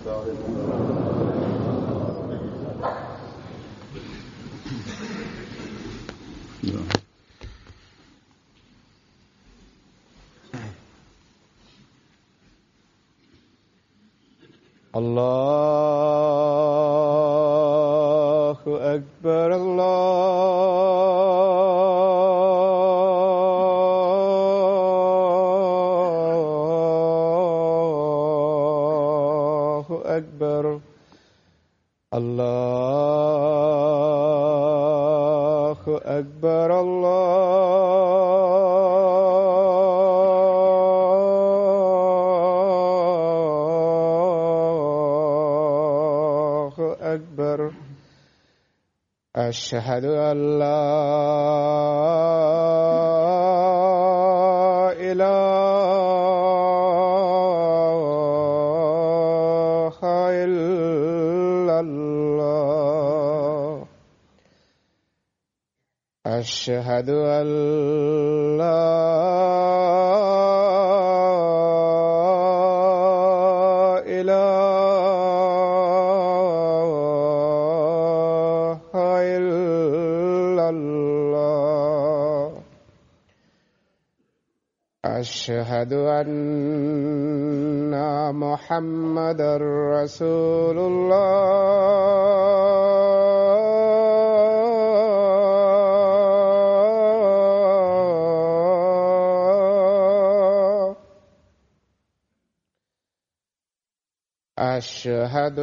الله أكبر الله أكبر الله أكبر الله أكبر أشهد أن لا إله إلا الله أشهد أن لا إله إلا الله أشهد أن محمدا رسول الله أشهد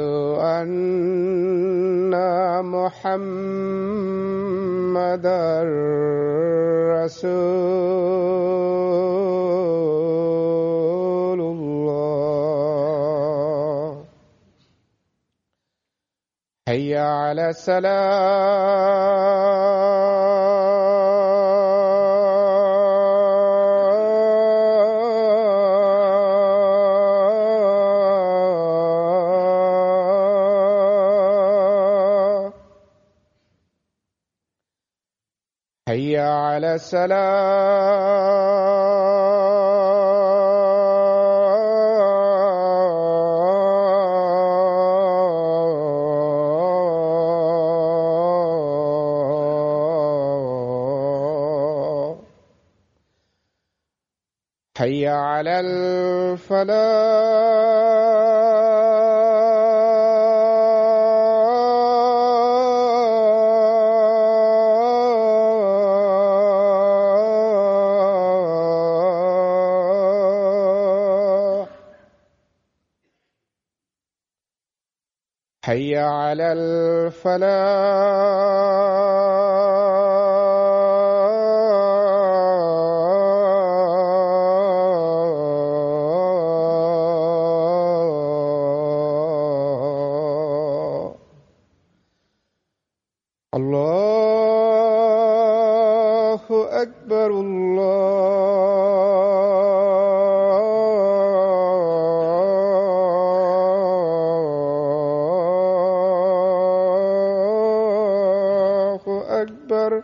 أن محمدا رسول الله حي على السلام حي على السلام حي على الفلاح حي على الفلاح الله أكبر الله أكبر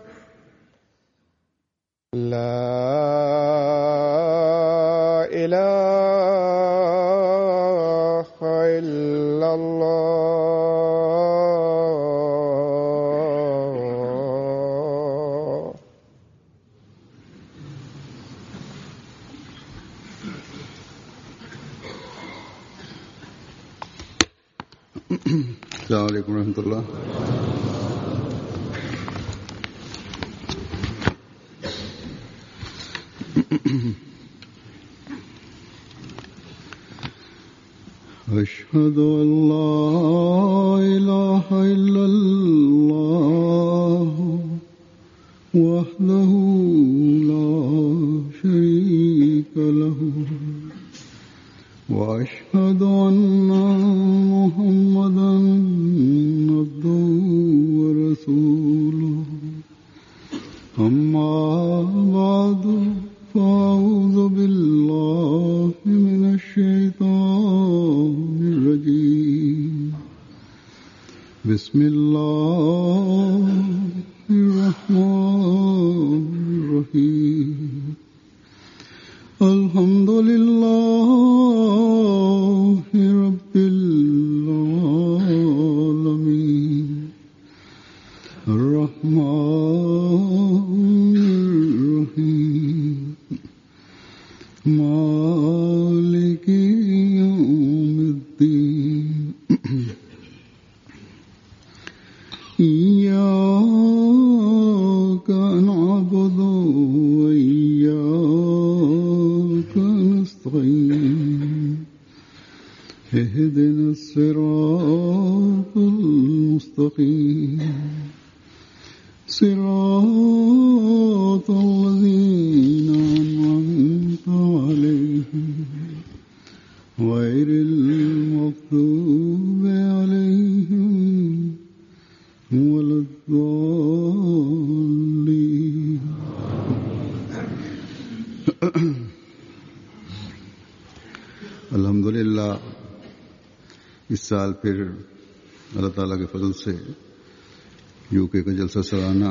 لا إله إلا الله السلام عليكم ورحمة الله أشهد أن لا إله إلا الله وحده لا شريك له وأشهد أن محمدا عبده ورسوله أما بعد فأعوذ بالله من الشيطان الرجيم بسم الله الرحمن الرحيم الحمد لله رب العالمين اهدنا الصراط المستقيم صراط الذين أنعمت عليهم غير المغضوب عليهم ولا الضالين अल्हम्दुलिल्लाह इस साल फिर अल्लाह ताला के फजल से यूके का जलसा सालाना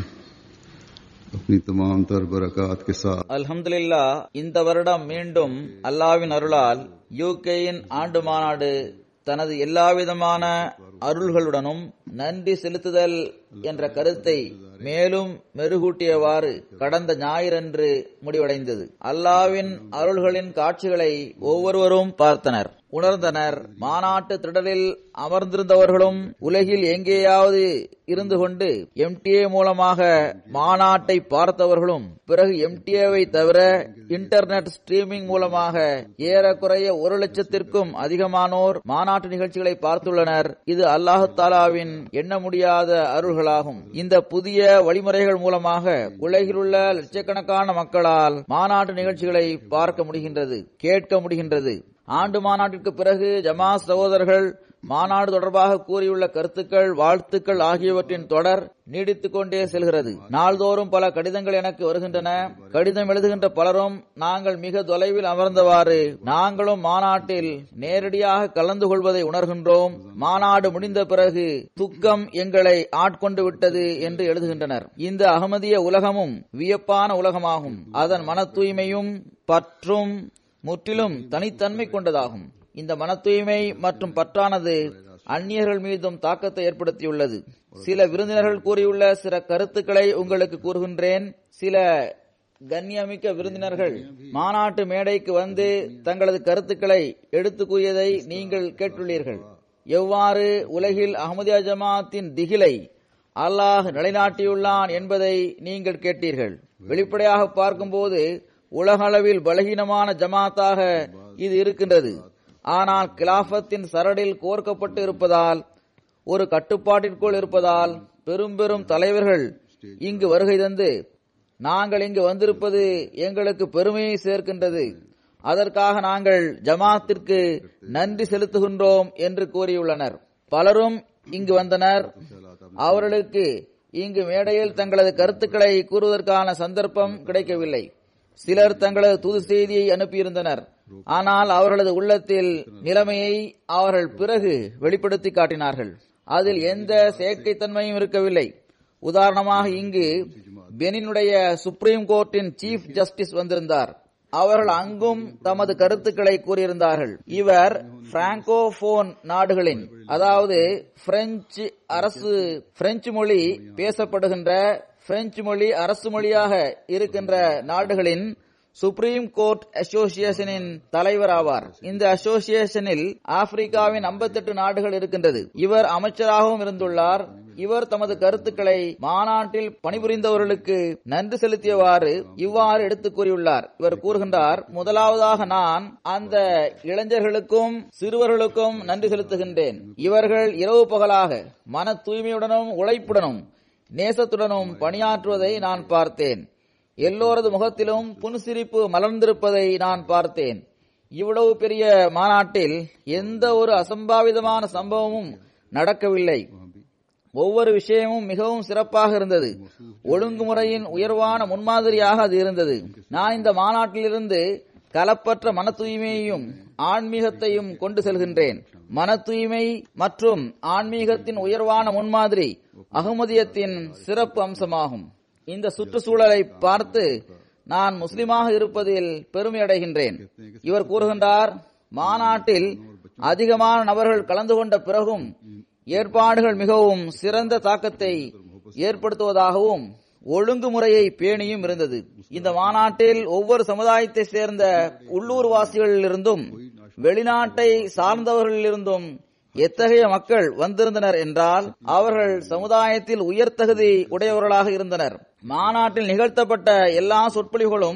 अपनी तमाम तर बरकत के साथ அல்ஹம்துலில்லா இந்த வருடம் மீண்டும் அல்லாவின் அருளால் யூகேயின் ஆண்டு மாநாடு தனது எல்லாவிதமான அருள்களுடனும் நன்றி செலுத்துதல் என்ற கருத்தை மேலும் மெருகூட்டியவாறு கடந்த ஞாயிறன்று முடிவடைந்தது அல்லாவின் அருள்களின் காட்சிகளை ஒவ்வொருவரும் பார்த்தனர் உணர்ந்தனர் மாநாட்டு திடலில் அமர்ந்திருந்தவர்களும் உலகில் எங்கேயாவது இருந்து கொண்டு எம்டிஏ மூலமாக மாநாட்டை பார்த்தவர்களும் பிறகு எம்டிஏவை தவிர இன்டர்நெட் ஸ்ட்ரீமிங் மூலமாக ஏறக்குறைய ஒரு லட்சத்திற்கும் அதிகமானோர் மாநாட்டு நிகழ்ச்சிகளை பார்த்துள்ளனர் இது அல்லாஹு தாலாவின் எண்ண முடியாத அருள்களாகும் இந்த புதிய வழிமுறைகள் மூலமாக உலகிலுள்ள லட்சக்கணக்கான மக்களால் மாநாட்டு நிகழ்ச்சிகளை பார்க்க முடிகின்றது கேட்க முடிகின்றது ஆண்டு மாநாட்டிற்கு பிறகு ஜமாத் சகோதரர்கள் மாநாடு தொடர்பாக கூறியுள்ள கருத்துக்கள் வாழ்த்துக்கள் ஆகியவற்றின் தொடர் நீடித்துக் கொண்டே செல்கிறது நாள்தோறும் பல கடிதங்கள் எனக்கு வருகின்றன கடிதம் எழுதுகின்ற பலரும் நாங்கள் மிக தொலைவில் அமர்ந்தவாறு நாங்களும் மாநாட்டில் நேரடியாக கலந்து கொள்வதை உணர்கின்றோம் மாநாடு முடிந்த பிறகு துக்கம் எங்களை ஆட்கொண்டு விட்டது என்று எழுதுகின்றனர் இந்த அகமதிய உலகமும் வியப்பான உலகமாகும் அதன் மன தூய்மையும் பற்றும் முற்றிலும் தனித்தன்மை கொண்டதாகும் இந்த மன தூய்மை மற்றும் பற்றானது அந்நியர்கள் மீதும் தாக்கத்தை ஏற்படுத்தியுள்ளது சில விருந்தினர்கள் கூறியுள்ள சில கருத்துக்களை உங்களுக்கு கூறுகின்றேன் சில கண்ணியமிக்க விருந்தினர்கள் மாநாட்டு மேடைக்கு வந்து தங்களது கருத்துக்களை எடுத்து கூறியதை நீங்கள் கேட்டுள்ளீர்கள் எவ்வாறு உலகில் அகமதியா ஜமாத்தின் திகிலை அல்லாஹ் நிலைநாட்டியுள்ளான் என்பதை நீங்கள் கேட்டீர்கள் வெளிப்படையாக பார்க்கும்போது உலகளவில் பலகீனமான ஜமாத்தாக இது இருக்கின்றது ஆனால் கிலாபத்தின் சரடில் கோர்க்கப்பட்டு இருப்பதால் ஒரு கட்டுப்பாட்டிற்குள் இருப்பதால் பெரும் பெரும் தலைவர்கள் இங்கு வருகை தந்து நாங்கள் இங்கு வந்திருப்பது எங்களுக்கு பெருமையை சேர்க்கின்றது அதற்காக நாங்கள் ஜமாத்திற்கு நன்றி செலுத்துகின்றோம் என்று கூறியுள்ளனர் பலரும் இங்கு வந்தனர் அவர்களுக்கு இங்கு மேடையில் தங்களது கருத்துக்களை கூறுவதற்கான சந்தர்ப்பம் கிடைக்கவில்லை சிலர் தங்களது தூது செய்தியை அனுப்பியிருந்தனர் ஆனால் அவர்களது உள்ளத்தில் நிலைமையை அவர்கள் பிறகு வெளிப்படுத்தி காட்டினார்கள் அதில் எந்த செயற்கைத்தன்மையும் இருக்கவில்லை உதாரணமாக இங்கு பெனினுடைய சுப்ரீம் கோர்ட்டின் சீஃப் ஜஸ்டிஸ் வந்திருந்தார் அவர்கள் அங்கும் தமது கருத்துக்களை கூறியிருந்தார்கள் இவர் பிராங்கோபோன் நாடுகளின் அதாவது பிரெஞ்சு அரசு பிரெஞ்சு மொழி பேசப்படுகின்ற பிரெஞ்சு மொழி அரசு மொழியாக இருக்கின்ற நாடுகளின் சுப்ரீம் கோர்ட் அசோசியேஷனின் தலைவர் ஆவார் இந்த அசோசியேஷனில் ஆப்பிரிக்காவின் 58 நாடுகள் இருக்கின்றது இவர் அமைச்சராகவும் இருந்துள்ளார் இவர் தமது கருத்துக்களை மாநாட்டில் பணிபுரிந்தவர்களுக்கு நன்றி செலுத்தியவாறு இவ்வாறு எடுத்துக் கூறியுள்ளார் இவர் கூறுகின்றார் முதலாவதாக நான் அந்த இளைஞர்களுக்கும் சிறுவர்களுக்கும் நன்றி செலுத்துகின்றேன் இவர்கள் இரவு பகலாக மன தூய்மையுடனும் உழைப்புடனும் நேசத்துடனும் பணியாற்றுவதை நான் பார்த்தேன் எல்லோரது முகத்திலும் புன்சிரிப்பு மலர்ந்திருப்பதை நான் பார்த்தேன் இவ்வளவு பெரிய மாநாட்டில் எந்த ஒரு அசம்பாவிதமான சம்பவமும் நடக்கவில்லை ஒவ்வொரு விஷயமும் மிகவும் சிறப்பாக இருந்தது ஒழுங்குமுறையின் உயர்வான முன்மாதிரியாக அது இருந்தது நான் இந்த மாநாட்டிலிருந்து கலப்பற்ற மன தூய்மையையும் ஆன்மீகத்தையும் கொண்டு செல்கின்றேன் மன தூய்மை மற்றும் ஆன்மீகத்தின் உயர்வான முன்மாதிரி அகமதியத்தின் சிறப்பு அம்சமாகும் இந்த சுற்றுச்சூழலை பார்த்து நான் முஸ்லிமாக இருப்பதில் பெருமை அடைகின்றேன் இவர் கூறுகின்றார் மாநாட்டில் அதிகமான நபர்கள் கலந்து கொண்ட பிறகும் ஏற்பாடுகள் மிகவும் சிறந்த தாக்கத்தை ஏற்படுத்துவதாகவும் ஒழுங்குமுறையை பேணியும் இருந்தது இந்த மாநாட்டில் ஒவ்வொரு சமுதாயத்தை சேர்ந்த உள்ளூர்வாசிகளிலிருந்தும் வெளிநாட்டை சார்ந்தவர்களிலிருந்தும் எத்தகைய மக்கள் வந்திருந்தனர் என்றால் அவர்கள் சமுதாயத்தில் உயர்தகுதி உடையவர்களாக இருந்தனர் மாநாட்டில் நிகழ்த்தப்பட்ட எல்லா சொற்பொழிவுகளும்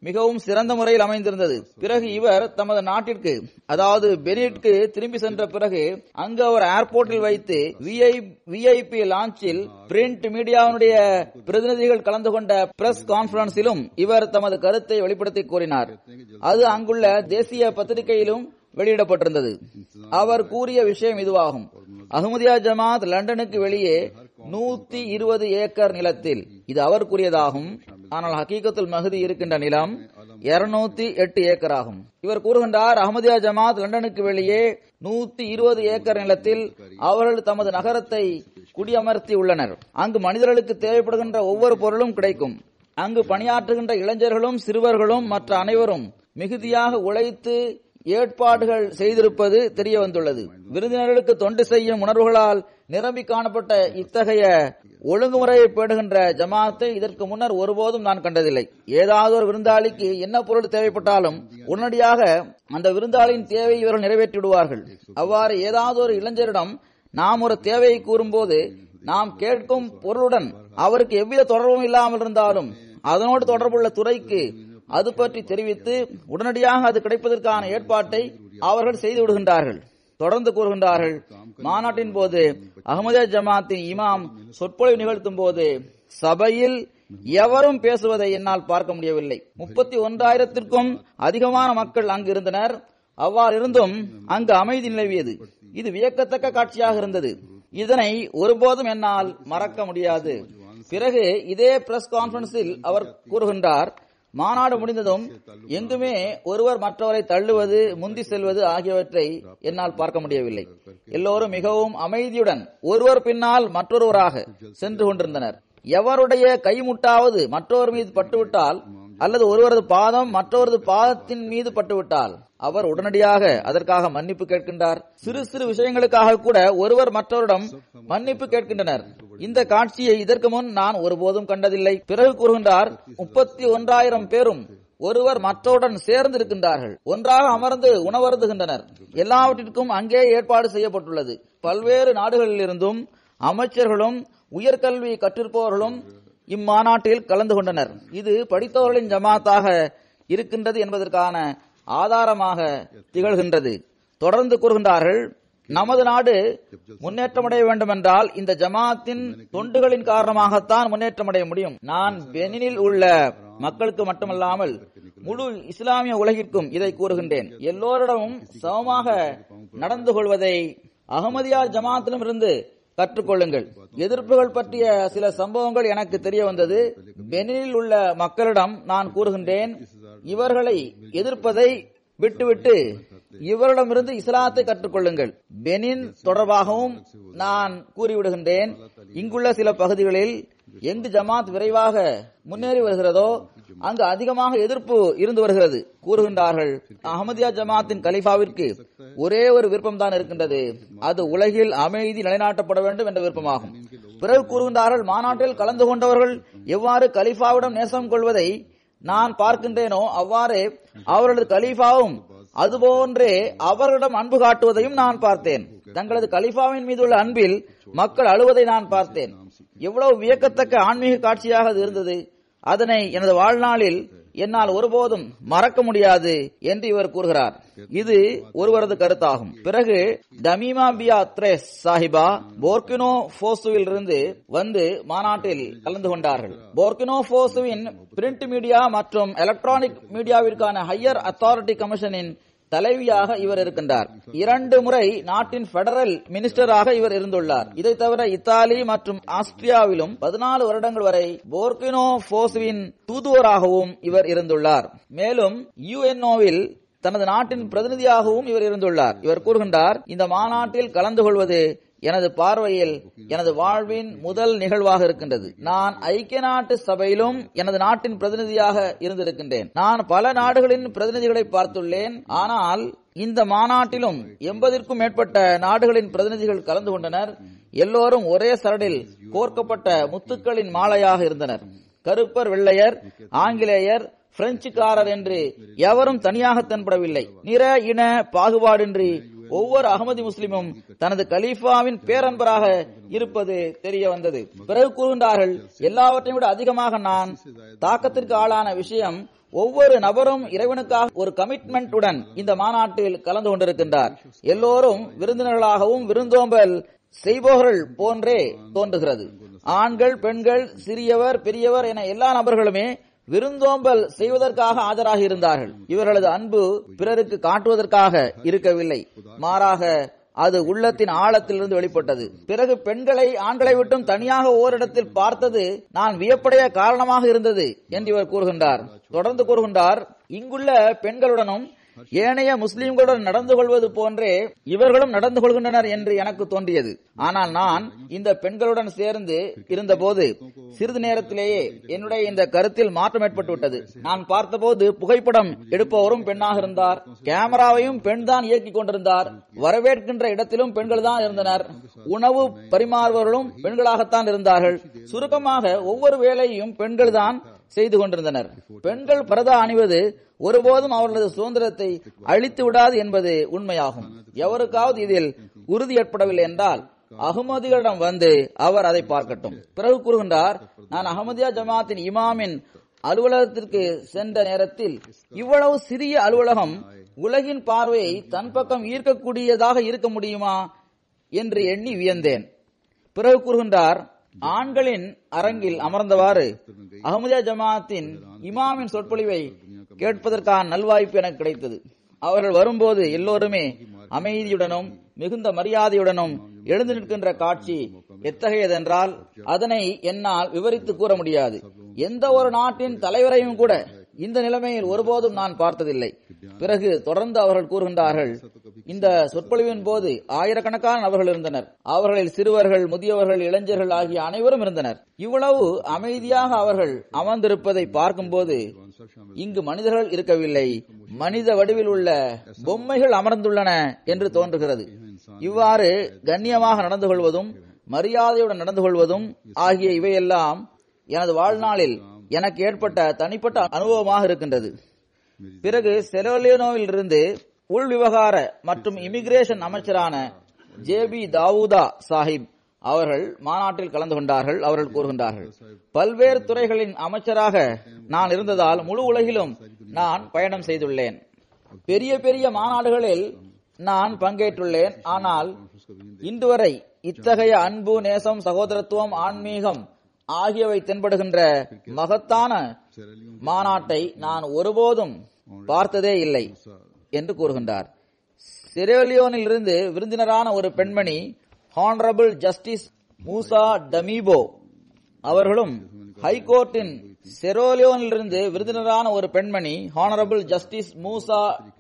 மிகவும் சிறந்த முறையில் அமைந்திருந்தது பிறகு இவர் தமது நாட்டிற்கு அதாவது பெனிட்க்கு திரும்பி சென்ற பிறகு அங்கு அவர் ஏர்போர்ட்டில் வைத்து விஐபி லான்ச்சில் பிரிண்ட் மீடியாவினுடைய பிரதிநிதிகள் கலந்து கொண்ட பிரஸ் கான்பரன்ஸிலும் இவர் தமது கருத்தை வெளிப்படுத்தி கூறினார் அது அங்குள்ள தேசிய பத்திரிகையிலும் வெளியிடப்பட்டிருந்தது அவர் கூறிய விஷயம் இதுவாகும் அஹமதியா ஜமாத் லண்டனுக்கு வெளியே நூத்தி இருபது ஏக்கர் நிலத்தில் இது அவர் கூறியதாகும் ஆனால் ஹக்கீகத்துல் மஹதி இருக்கின்ற நிலம் இருநூத்தி எட்டு ஏக்கர் ஆகும் இவர் கூறுகின்றார் அஹமதியா ஜமாத் லண்டனுக்கு வெளியே நூத்தி இருபது ஏக்கர் நிலத்தில் அவர்கள் தமது நகரத்தை குடியமர்த்தி உள்ளனர் அங்கு மனிதர்களுக்கு தேவைப்படுகின்ற ஒவ்வொரு பொருளும் கிடைக்கும் அங்கு பணியாற்றுகின்ற இளைஞர்களும் சிறுவர்களும் மற்ற அனைவரும் மிகுதியாக உழைத்து ஏற்பாடுகள் செய்திருப்பது தெரிய வந்துள்ளது விருந்தினர்களுக்கு தொண்டு செய்யும் உணர்வுகளால் நிரம்பி காணப்பட்ட இத்தகைய ஒழுங்குமுறையை பேடுகின்ற ஜமாத்தை இதற்கு முன்னர் ஒருபோதும் நான் கண்டதில்லை ஏதாவது ஒரு விருந்தாளிக்கு என்ன பொருள் தேவைப்பட்டாலும் உடனடியாக அந்த விருந்தாளியின் தேவையை இவர்கள் நிறைவேற்றிவிடுவார்கள் அவ்வாறு ஏதாவது ஒரு இளைஞரிடம் நாம் ஒரு தேவையை கூறும்போது நாம் கேட்கும் பொருளுடன் அவருக்கு எவ்வித தொடர்பும் இல்லாமல் இருந்தாலும் அதனோடு தொடர்புள்ள துறைக்கு அது பற்றி தெரிவித்து உடனடியாக அது கிடைப்பதற்கான ஏற்பாட்டை அவர்கள் செய்து விடுகின்றார்கள் தொடர்ந்து கூறுகின்றார்கள் மாநாட்டின் போது அகமதியா ஜமாத்தின் இமாம் சொற்பொழிவு நிகழ்த்தும் போது சபையில் எவரும் பேசுவதை என்னால் பார்க்க முடியவில்லை முப்பத்தி ஒன்றாயிரத்திற்கும் அதிகமான மக்கள் அங்கு இருந்தனர் அவ்வாறு இருந்தும் அங்கு அமைதி நிலவியது இது வியக்கத்தக்க காட்சியாக இருந்தது இதனை ஒருபோதும் என்னால் மறக்க முடியாது பிறகு இதே பிரஸ் கான்பரன்ஸில் அவர் கூறுகின்றார் மாநாடு முடிந்ததும் எங்குமே ஒருவர் மற்றவரை தள்ளுவது முந்தி செல்வது ஆகியவற்றை என்னால் பார்க்க முடியவில்லை எல்லோரும் மிகவும் அமைதியுடன் ஒருவர் பின்னால் மற்றொருவராக சென்று கொண்டிருந்தனர் எவருடைய கைமுட்டாவது மற்றொரு மீது பட்டுவிட்டால் அல்லது ஒருவரது பாதம் மற்றொரு பாதத்தின் மீது பட்டுவிட்டால் அவர் உடனடியாக அதற்காக மன்னிப்பு கேட்கின்றார் சிறு சிறு விஷயங்களுக்காக கூட ஒருவர் மற்றவரிடம் மன்னிப்பு கேட்கின்றனர் இந்த காட்சியை இதற்கு முன் நான் ஒருபோதும் கண்டதில்லை பிறகு கூறுகின்றார் முப்பத்தி ஒன்றாயிரம் பேரும் ஒருவர் மற்றவுடன் சேர்ந்து இருக்கின்றார்கள் ஒன்றாக அமர்ந்து உணவருந்துகின்றனர் எல்லாவற்றிற்கும் அங்கே ஏற்பாடு செய்யப்பட்டுள்ளது பல்வேறு நாடுகளில் இருந்தும் அமைச்சர்களும் உயர்கல்வி கற்றிருப்பவர்களும் இம்மாநாட்டில் கலந்து கொண்டனர் இது படித்தவர்களின் ஜமாத்தாக இருக்கின்றது என்பதற்கான ஆதாரமாக திகழ்கின்றது தொடர்ந்து கூறுகின்றார்கள் நமது நாடு முன்னேற்றமடைய வேண்டும் என்றால் இந்த ஜமாத்தின் தொண்டுகளின் காரணமாகத்தான் முன்னேற்றமடைய முடியும் நான் பெனினில் உள்ள மக்களுக்கு மட்டுமல்லாமல் முழு இஸ்லாமிய உலகிற்கும் இதை கூறுகின்றேன் எல்லோரிடமும் சமமாக நடந்து கொள்வதை அகமதியார் ஜமாத்திலும் இருந்து கற்றுக்கொள்ளுங்கள் எதிர்ப்புகள் பற்றிய சில சம்பவங்கள் எனக்கு தெரிய வந்தது பெனினில் உள்ள மக்களிடம் நான் கூறுகின்றேன் இவர்களை எதிர்ப்பதை விட்டுவிட்டு இவரிடமிருந்து இஸ்லாத்தை கற்றுக்கொள்ளுங்கள் பெனின் தொடர்பாகவும் நான் கூறிவிடுகின்றேன் இங்குள்ள சில பகுதிகளில் எங்கு ஜமாத் விரைவாக முன்னேறி வருகிறதோ அங்கு அதிகமாக எதிர்ப்பு இருந்து வருகிறது கூறுகின்றார்கள் அகமதியா ஜமாத்தின் கலிஃபாவிற்கு ஒரே ஒரு விருப்பம் தான் இருக்கின்றது அது உலகில் அமைதி நிலைநாட்டப்பட வேண்டும் என்ற விருப்பமாகும் பிறகு கூறுகின்றார்கள் மாநாட்டில் கலந்து கொண்டவர்கள் எவ்வாறு கலிஃபாவிடம் நேசம் கொள்வதை நான் பார்க்கின்றேனோ அவ்வாறு அவர்களது கலீஃபாவும் அதுபோன்றே அவர்களிடம் அன்பு காட்டுவதையும் நான் பார்த்தேன் தங்களது கலிஃபாவின் மீது உள்ள அன்பில் மக்கள் அழுவதை நான் பார்த்தேன் எவ்வளவு வியக்கத்தக்க ஆன்மீக காட்சியாக அது இருந்தது அதனை எனது வாழ்நாளில் என்னால் ஒருபோதும் மறக்க முடியாது என்று இவர் கூறுகிறார் இது ஒருவரது கருத்தாகும் பிறகு தமீமா பியா த்ரேஸ் சாஹிபா போர்கினோ போசுவில் இருந்து வந்து மாநாட்டில் கலந்து கொண்டார்கள் போர்கினோ போசுவின் பிரிண்ட் மீடியா மற்றும் எலக்ட்ரானிக் மீடியாவிற்கான ஹையர் அத்தாரிட்டி கமிஷனின் தலைவியாக இவர் இருக்கின்றார் இரண்டு முறை நாட்டின் பெடரல் மினிஸ்டராக இவர் இருந்துள்ளார் இதை தவிர இத்தாலி மற்றும் ஆஸ்திரியாவிலும் பதினாலு வருடங்கள் வரை போர்கினோ போசுவின் தூதுவராகவும் இவர் இருந்துள்ளார் மேலும் யுஎன்ஓவில் தனது நாட்டின் பிரதிநிதியாகவும் இவர் இருந்துள்ளார் இவர் கூறுகின்றார் இந்த மாநாட்டில் கலந்து கொள்வது எனது பார்வையில் எனது வாழ்வின் முதல் நிகழ்வாக இருக்கின்றது நான் ஐக்கிய நாட்டு சபையிலும் எனது நாட்டின் பிரதிநிதியாக இருந்திருக்கின்றேன் நான் பல நாடுகளின் பிரதிநிதிகளை பார்த்துள்ளேன் ஆனால் இந்த மாநாட்டிலும் எண்பதிற்கும் மேற்பட்ட நாடுகளின் பிரதிநிதிகள் கலந்து கொண்டனர் எல்லோரும் ஒரே சரடில் கோர்க்கப்பட்ட முத்துக்களின் மாலையாக இருந்தனர் கருப்பர் வெள்ளையர் ஆங்கிலேயர் பிரெஞ்சுக்காரர் என்று எவரும் தனியாக தென்படவில்லை நிற இன பாகுபாடின்றி ஒவ்வொரு அகமதி முஸ்லிமும் தனது கலீஃபாவின் பேரன்பராக இருப்பது தெரிய வந்தது பிறகு கூறுகின்றார்கள் எல்லாவற்றையும் விட அதிகமாக நான் தாக்கத்திற்கு ஆளான விஷயம் ஒவ்வொரு நபரும் இறைவனுக்காக ஒரு கமிட்மெண்ட்டுடன் இந்த மாநாட்டில் கலந்து கொண்டிருக்கின்றார் எல்லோரும் விருந்தினர்களாகவும் விருந்தோம்பல் செய்பவர்கள் போன்றே தோன்றுகிறது ஆண்கள் பெண்கள் சிறியவர் பெரியவர் என எல்லா நபர்களுமே விருந்தோம்பல் செய்வதற்காக ஆஜராகி இருந்தார்கள் இவர்களது அன்பு பிறருக்கு காட்டுவதற்காக இருக்கவில்லை மாறாக அது உள்ளத்தின் ஆழத்திலிருந்து வெளிப்பட்டது பிறகு பெண்களை ஆண்களை விட்டும் தனியாக ஓரிடத்தில் பார்த்தது நான் வியப்படைய காரணமாக இருந்தது என்று இவர் கூறுகின்றார் தொடர்ந்து கூறுகின்றார் இங்குள்ள பெண்களுடனும் ஏனைய முஸ்லிம்களுடன் நடந்து கொள்வது போன்றே இவர்களும் நடந்து கொள்கின்றனர் என்று எனக்கு தோன்றியது ஆனால் நான் இந்த பெண்களுடன் சேர்ந்து இருந்தபோது சிறிது நேரத்திலேயே என்னுடைய இந்த கருத்தில் மாற்றம் ஏற்பட்டு விட்டது நான் பார்த்தபோது புகைப்படம் எடுப்பவரும் பெண்ணாக இருந்தார் கேமராவையும் பெண் தான் இயக்கிக் கொண்டிருந்தார் வரவேற்கின்ற இடத்திலும் பெண்கள் தான் இருந்தனர் உணவு பரிமாறுபவர்களும் பெண்களாகத்தான் இருந்தார்கள் சுருக்கமாக ஒவ்வொரு வேலையும் பெண்கள் தான் செய்து கொண்டிருந்தனர் பெண்கள் பரதா அணிவது ஒருபோதும் அவர்களது சுதந்திரத்தை அழித்து விடாது என்பது உண்மையாகும் எவருக்காவது இதில் உறுதி ஏற்படவில்லை என்றால் அகமதிகளிடம் வந்து அவர் அதை பார்க்கட்டும் பிறகு கூறுகின்றார் நான் அகமதியா ஜமாத்தின் இமாமின் அலுவலகத்திற்கு சென்ற நேரத்தில் இவ்வளவு சிறிய அலுவலகம் உலகின் பார்வையை தன் பக்கம் ஈர்க்கக்கூடியதாக இருக்க முடியுமா என்று எண்ணி வியந்தேன் பிறகு கூறுகின்றார் ஆண்களின் அரங்கில் அமர்ந்தவாறு அகமதியா ஜமாத்தின் இமாமின் சொற்பொழிவை கேட்பதற்கான நல்வாய்ப்பு எனக்கு கிடைத்தது அவர்கள் வரும்போது எல்லோருமே அமைதியுடனும் மிகுந்த மரியாதையுடனும் எழுந்து நிற்கின்ற காட்சி எத்தகையதென்றால் அதனை என்னால் விவரித்து கூற முடியாது எந்த ஒரு நாட்டின் தலைவரையும் கூட இந்த நிலைமையில் ஒருபோதும் நான் பார்த்ததில்லை பிறகு தொடர்ந்து அவர்கள் கூறுகின்றார்கள் இந்த சொற்பொழிவின் போது ஆயிரக்கணக்கான நபர்கள் இருந்தனர் அவர்களில் சிறுவர்கள் முதியவர்கள் இளைஞர்கள் ஆகிய அனைவரும் இருந்தனர் இவ்வளவு அமைதியாக அவர்கள் அமர்ந்திருப்பதை பார்க்கும்போது இங்கு மனிதர்கள் இருக்கவில்லை மனித வடிவில் உள்ள பொம்மைகள் அமர்ந்துள்ளன என்று தோன்றுகிறது இவ்வாறு கண்ணியமாக நடந்து கொள்வதும் மரியாதையுடன் நடந்து கொள்வதும் ஆகிய இவையெல்லாம் எனது வாழ்நாளில் எனக்கு ஏற்பட்ட தனிப்பட்ட அனுபவமாக இருக்கின்றது பிறகு செரோலியனோவில் இருந்து உள் விவகார மற்றும் இமிகிரேஷன் அமைச்சரான ஜே பி தாவூதா சாஹிப் அவர்கள் மாநாட்டில் கலந்து கொண்டார்கள் அவர்கள் கூறுகின்றார்கள் பல்வேறு துறைகளின் அமைச்சராக நான் இருந்ததால் முழு உலகிலும் நான் பயணம் செய்துள்ளேன் பெரிய பெரிய மாநாடுகளில் நான் பங்கேற்றுள்ளேன் ஆனால் இன்று வரை இத்தகைய அன்பு நேசம் சகோதரத்துவம் ஆன்மீகம் ஆகியவை தென்படுகின்ற மகத்தான மாநாட்டை நான் ஒருபோதும் பார்த்ததே இல்லை என்று கூறுகின்றார் சிரோலியோனில் இருந்து விருந்தினரான ஒரு பெண்மணி ஹானரபிள் ஜஸ்டிஸ் மூசா டமீபோ அவர்களும் ஹைகோர்ட்டின் செரோலியோனிலிருந்து விருந்தினரான ஒரு பெண்மணி ஹானரபிள் ஜஸ்டிஸ் மூசா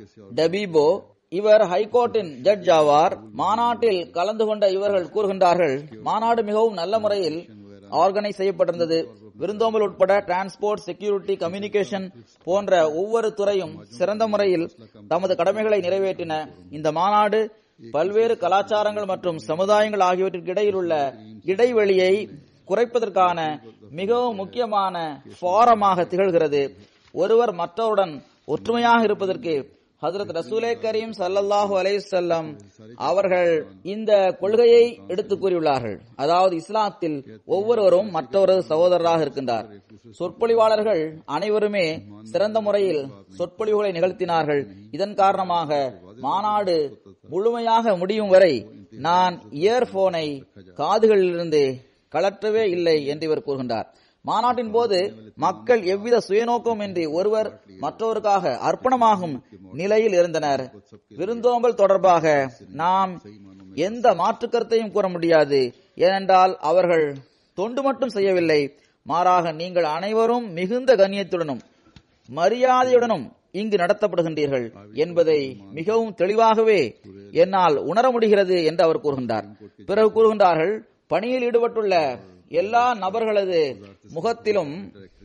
டபீபோ இவர் ஹைகோர்ட்டின் ஜட்ஜ் ஆவார் மாநாட்டில் கலந்து கொண்ட இவர்கள் கூறுகின்றார்கள் மாநாடு மிகவும் நல்ல முறையில் ஆர்கனைஸ் செய்யப்பட்டிருந்தது விருந்தோம்பல் உட்பட டிரான்ஸ்போர்ட் செக்யூரிட்டி கம்யூனிகேஷன் போன்ற ஒவ்வொரு துறையும் சிறந்த முறையில் தமது கடமைகளை நிறைவேற்றின இந்த மாநாடு பல்வேறு கலாச்சாரங்கள் மற்றும் சமுதாயங்கள் ஆகியவற்றிற்கு இடையில் உள்ள இடைவெளியை குறைப்பதற்கான மிகவும் முக்கியமான ஃபாரமாக திகழ்கிறது ஒருவர் மற்றவருடன் ஒற்றுமையாக இருப்பதற்கு ஹசரத் ரசூலே கரீம் சல்லல்லாஹு அலைசல்லம் அவர்கள் இந்த கொள்கையை எடுத்து கூறியுள்ளார்கள் அதாவது இஸ்லாத்தில் ஒவ்வொருவரும் மற்றொரு சகோதரராக இருக்கின்றார் சொற்பொழிவாளர்கள் அனைவருமே சிறந்த முறையில் சொற்பொழிவுகளை நிகழ்த்தினார்கள் இதன் காரணமாக மாநாடு முழுமையாக முடியும் வரை நான் இயர்போனை காதுகளிலிருந்து கலற்றவே இல்லை என்று இவர் கூறுகின்றார் மாநாட்டின் போது மக்கள் எவ்வித சுயநோக்கமின்றி ஒருவர் மற்றவருக்காக அர்ப்பணமாகும் நிலையில் இருந்தனர் விருந்தோம்பல் தொடர்பாக நாம் எந்த மாற்று கருத்தையும் கூற முடியாது ஏனென்றால் அவர்கள் தொண்டு மட்டும் செய்யவில்லை மாறாக நீங்கள் அனைவரும் மிகுந்த கண்ணியத்துடனும் மரியாதையுடனும் இங்கு நடத்தப்படுகின்றீர்கள் என்பதை மிகவும் தெளிவாகவே என்னால் உணர முடிகிறது என்று அவர் கூறுகின்றார் பிறகு கூறுகின்றார்கள் பணியில் ஈடுபட்டுள்ள எல்லா நபர்களது முகத்திலும்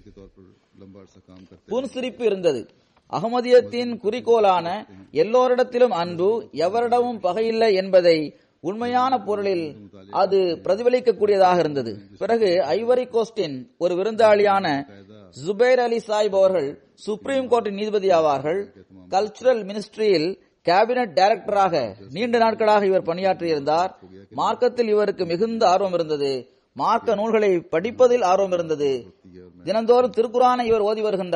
புன்சிரிப்பு இருந்தது அகமதியத்தின் குறிக்கோளான எல்லோரிடத்திலும் அன்பு எவரிடமும் பகையில்லை என்பதை உண்மையான பொருளில் அது பிரதிபலிக்கக்கூடியதாக இருந்தது பிறகு ஐவரி கோஸ்டின் ஒரு விருந்தாளியான ஜுபைர் அலி சாஹிப் அவர்கள் சுப்ரீம் கோர்ட்டின் நீதிபதி ஆவார்கள் கல்ச்சுரல் மினிஸ்ட்ரியில் கேபினட் டைரக்டராக நீண்ட நாட்களாக இவர் பணியாற்றியிருந்தார் மார்க்கத்தில் இவருக்கு மிகுந்த ஆர்வம் இருந்தது மார்க்க நூல்களை படிப்பதில் ஆர்வம் இருந்தது தினந்தோறும் திருக்குறானை இவர் ஓதி வருகின்றார்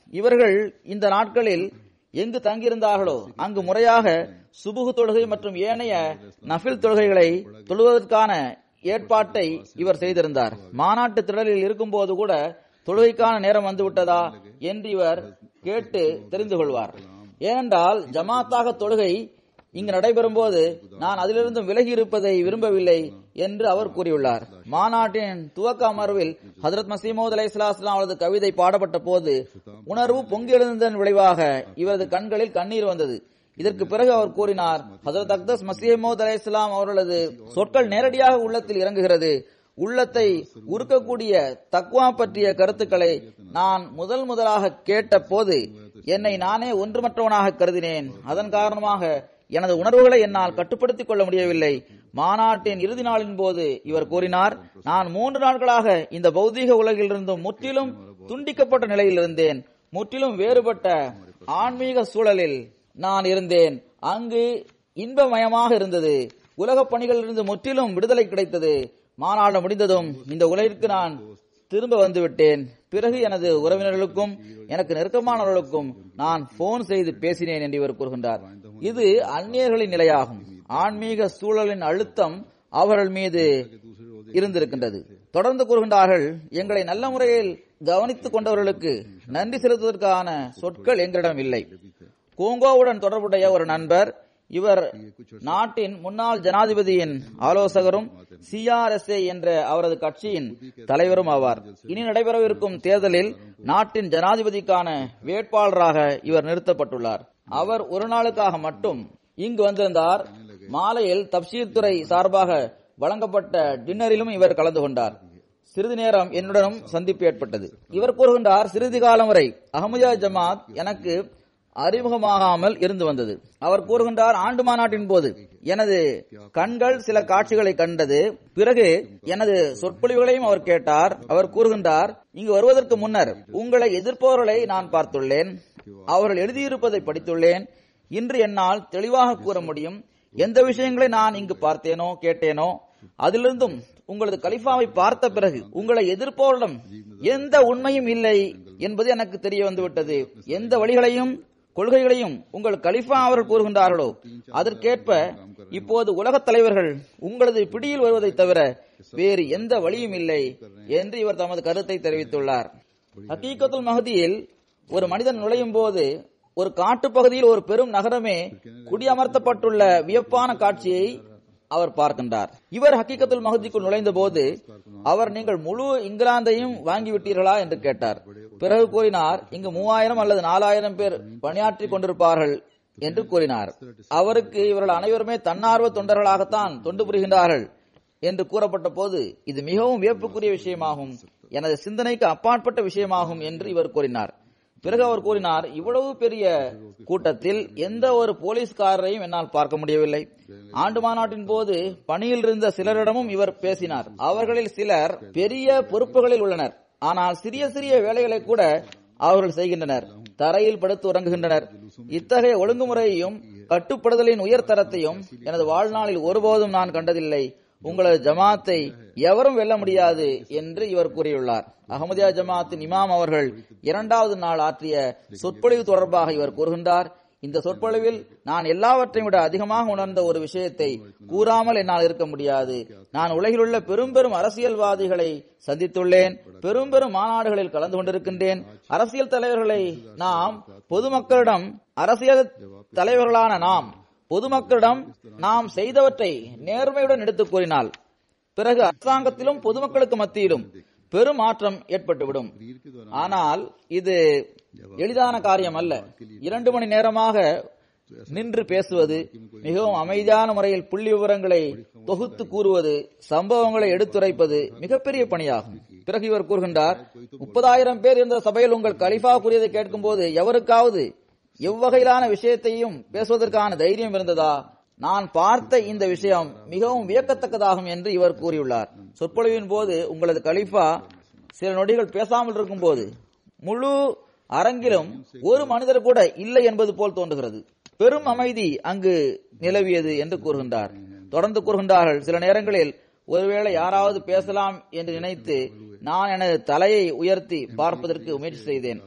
இவர்கள் இந்த நாட்களில் எங்கு தங்கியிருந்தார்களோ அங்கு முறையாக சுபுகு தொழுகை மற்றும் ஏனைய நஃபில் தொழுகைகளை தொழுவதற்கான ஏற்பாட்டை இவர் செய்திருந்தார் மாநாட்டு திடலில் இருக்கும்போது கூட தொழுகைக்கான நேரம் வந்துவிட்டதா என்று இவர் கேட்டு தெரிந்து கொள்வார் ஏனென்றால் ஜமாத்தாக தொழுகை இங்கு நடைபெறும் போது நான் அதிலிருந்து விலகி இருப்பதை விரும்பவில்லை என்று அவர் கூறியுள்ளார் மாநாட்டின் துவக்க அமர்வில் ஹதரத் மசீமோத் அலை அவரது கவிதை பாடப்பட்ட போது உணர்வு பொங்கி எழுந்ததன் விளைவாக இவரது கண்களில் கண்ணீர் வந்தது இதற்கு பிறகு அவர் கூறினார் ஹசரத் அக்தஸ் மசீமோத் அலை அவர்களது சொற்கள் நேரடியாக உள்ளத்தில் இறங்குகிறது உள்ளத்தை உருக்கக்கூடிய தக்வா பற்றிய கருத்துக்களை நான் முதல் முதலாக கேட்ட போது என்னை நானே ஒன்றுமற்றவனாக கருதினேன் அதன் காரணமாக எனது உணர்வுகளை என்னால் கட்டுப்படுத்திக் கொள்ள முடியவில்லை மாநாட்டின் இறுதி நாளின் போது இவர் கூறினார் நான் மூன்று நாட்களாக இந்த பௌதீக உலகிலிருந்து முற்றிலும் துண்டிக்கப்பட்ட நிலையில் இருந்தேன் முற்றிலும் வேறுபட்ட ஆன்மீக சூழலில் நான் இருந்தேன் அங்கு இன்பமயமாக இருந்தது உலக பணிகளிலிருந்து முற்றிலும் விடுதலை கிடைத்தது மாநாடு முடிந்ததும் இந்த உலகிற்கு நான் திரும்ப வந்து விட்டேன் பிறகு எனது உறவினர்களுக்கும் எனக்கு நெருக்கமானவர்களுக்கும் நான் போன் செய்து பேசினேன் என்று இவர் கூறுகின்றார் இது அந்நியர்களின் நிலையாகும் ஆன்மீக சூழலின் அழுத்தம் அவர்கள் மீது இருந்திருக்கின்றது தொடர்ந்து கூறுகின்றார்கள் எங்களை நல்ல முறையில் கவனித்துக் கொண்டவர்களுக்கு நன்றி செலுத்துவதற்கான சொற்கள் எங்களிடம் இல்லை கோங்கோவுடன் தொடர்புடைய ஒரு நண்பர் இவர் நாட்டின் முன்னாள் ஜனாதிபதியின் ஆலோசகரும் சிஆர்எஸ்ஏ என்ற அவரது கட்சியின் தலைவரும் ஆவார் இனி நடைபெறவிருக்கும் தேர்தலில் நாட்டின் ஜனாதிபதிக்கான வேட்பாளராக இவர் நிறுத்தப்பட்டுள்ளார் அவர் ஒரு நாளுக்காக மட்டும் இங்கு வந்திருந்தார் மாலையில் தப்சீர் துறை சார்பாக வழங்கப்பட்ட டின்னரிலும் இவர் கலந்து கொண்டார் சிறிது நேரம் என்னுடனும் சந்திப்பு ஏற்பட்டது இவர் கூறுகின்றார் சிறிது காலம் வரை அகமதியா ஜமாத் எனக்கு அறிமுகமாகாமல் இருந்து வந்தது அவர் கூறுகின்றார் ஆண்டு மாநாட்டின் போது எனது கண்கள் சில காட்சிகளை கண்டது பிறகு எனது சொற்பொழிவுகளையும் அவர் கேட்டார் அவர் கூறுகின்றார் இங்கு வருவதற்கு முன்னர் உங்களை எதிர்ப்பவர்களை நான் பார்த்துள்ளேன் அவர்கள் எழுதியிருப்பதை படித்துள்ளேன் இன்று என்னால் தெளிவாக கூற முடியும் எந்த விஷயங்களை நான் இங்கு பார்த்தேனோ கேட்டேனோ அதிலிருந்தும் உங்களது கலிஃபாவை பார்த்த பிறகு உங்களை எதிர்ப்பவரிடம் எந்த உண்மையும் இல்லை என்பது எனக்கு தெரிய வந்துவிட்டது எந்த வழிகளையும் கொள்கைகளையும் உங்கள் கலிஃபா அவர்கள் கூறுகின்றார்களோ அதற்கேற்ப இப்போது உலகத் தலைவர்கள் உங்களது பிடியில் வருவதை தவிர வேறு எந்த வழியும் இல்லை என்று இவர் தமது கருத்தை தெரிவித்துள்ளார் ஹக்கீகத்துல் மஹதியில் ஒரு மனிதன் நுழையும் போது ஒரு காட்டுப்பகுதியில் ஒரு பெரும் நகரமே குடியமர்த்தப்பட்டுள்ள வியப்பான காட்சியை அவர் பார்க்கின்றார் இவர் ஹக்கீகத்துல் மஹதிக்குள் நுழைந்த போது அவர் நீங்கள் முழு இங்கிலாந்தையும் வாங்கிவிட்டீர்களா என்று கேட்டார் பிறகு கூறினார் இங்கு மூவாயிரம் அல்லது நாலாயிரம் பேர் பணியாற்றிக் கொண்டிருப்பார்கள் என்று கூறினார் அவருக்கு இவர்கள் அனைவருமே தன்னார்வ தொண்டர்களாகத்தான் தொண்டு புரிகின்றார்கள் என்று கூறப்பட்ட போது இது மிகவும் வியப்புக்குரிய விஷயமாகும் எனது சிந்தனைக்கு அப்பாற்பட்ட விஷயமாகும் என்று இவர் கூறினார் பிறகு அவர் கூறினார் இவ்வளவு பெரிய கூட்டத்தில் எந்த ஒரு போலீஸ்காரரையும் என்னால் பார்க்க முடியவில்லை ஆண்டு மாநாட்டின் போது பணியில் இருந்த சிலரிடமும் இவர் பேசினார் அவர்களில் சிலர் பெரிய பொறுப்புகளில் உள்ளனர் ஆனால் சிறிய சிறிய வேலைகளை கூட அவர்கள் செய்கின்றனர் தரையில் படுத்து உறங்குகின்றனர் இத்தகைய ஒழுங்குமுறையையும் கட்டுப்படுதலின் உயர்தரத்தையும் எனது வாழ்நாளில் ஒருபோதும் நான் கண்டதில்லை உங்களது ஜமாத்தை எவரும் வெல்ல முடியாது என்று இவர் கூறியுள்ளார் அகமதியா ஜமாத்தின் இமாம் அவர்கள் இரண்டாவது நாள் ஆற்றிய சொற்பொழிவு தொடர்பாக இவர் கூறுகின்றார் இந்த சொற்பொழிவில் நான் எல்லாவற்றையும் விட அதிகமாக உணர்ந்த ஒரு விஷயத்தை கூறாமல் என்னால் இருக்க முடியாது நான் உலகிலுள்ள பெரும் பெரும் அரசியல்வாதிகளை சந்தித்துள்ளேன் பெரும் பெரும் மாநாடுகளில் கலந்து கொண்டிருக்கின்றேன் அரசியல் தலைவர்களை நாம் பொதுமக்களிடம் அரசியல் தலைவர்களான நாம் பொதுமக்களிடம் நாம் செய்தவற்றை நேர்மையுடன் எடுத்துக் கூறினால் பிறகு அரசாங்கத்திலும் பொதுமக்களுக்கு மத்தியிலும் பெரும் மாற்றம் ஏற்பட்டுவிடும் ஆனால் இது எளிதான காரியம் அல்ல இரண்டு மணி நேரமாக நின்று பேசுவது மிகவும் அமைதியான முறையில் புள்ளி விவரங்களை தொகுத்து கூறுவது சம்பவங்களை எடுத்துரைப்பது மிகப்பெரிய பணியாகும் பிறகு இவர் கூறுகின்றார் முப்பதாயிரம் பேர் இருந்த சபையில் உங்கள் கலிஃபா கூறியதை கேட்கும் போது எவருக்காவது எவ்வகையிலான விஷயத்தையும் பேசுவதற்கான தைரியம் இருந்ததா நான் பார்த்த இந்த விஷயம் மிகவும் வியக்கத்தக்கதாகும் என்று இவர் கூறியுள்ளார் சொற்பொழிவின் போது உங்களது கலிஃபா சில நொடிகள் பேசாமல் இருக்கும் போது முழு அரங்கிலும் ஒரு மனிதர் கூட இல்லை என்பது போல் தோன்றுகிறது பெரும் அமைதி அங்கு நிலவியது என்று கூறுகின்றார் தொடர்ந்து கூறுகின்றார்கள் சில நேரங்களில் ஒருவேளை யாராவது பேசலாம் என்று நினைத்து நான் எனது தலையை உயர்த்தி பார்ப்பதற்கு முயற்சி செய்தேன்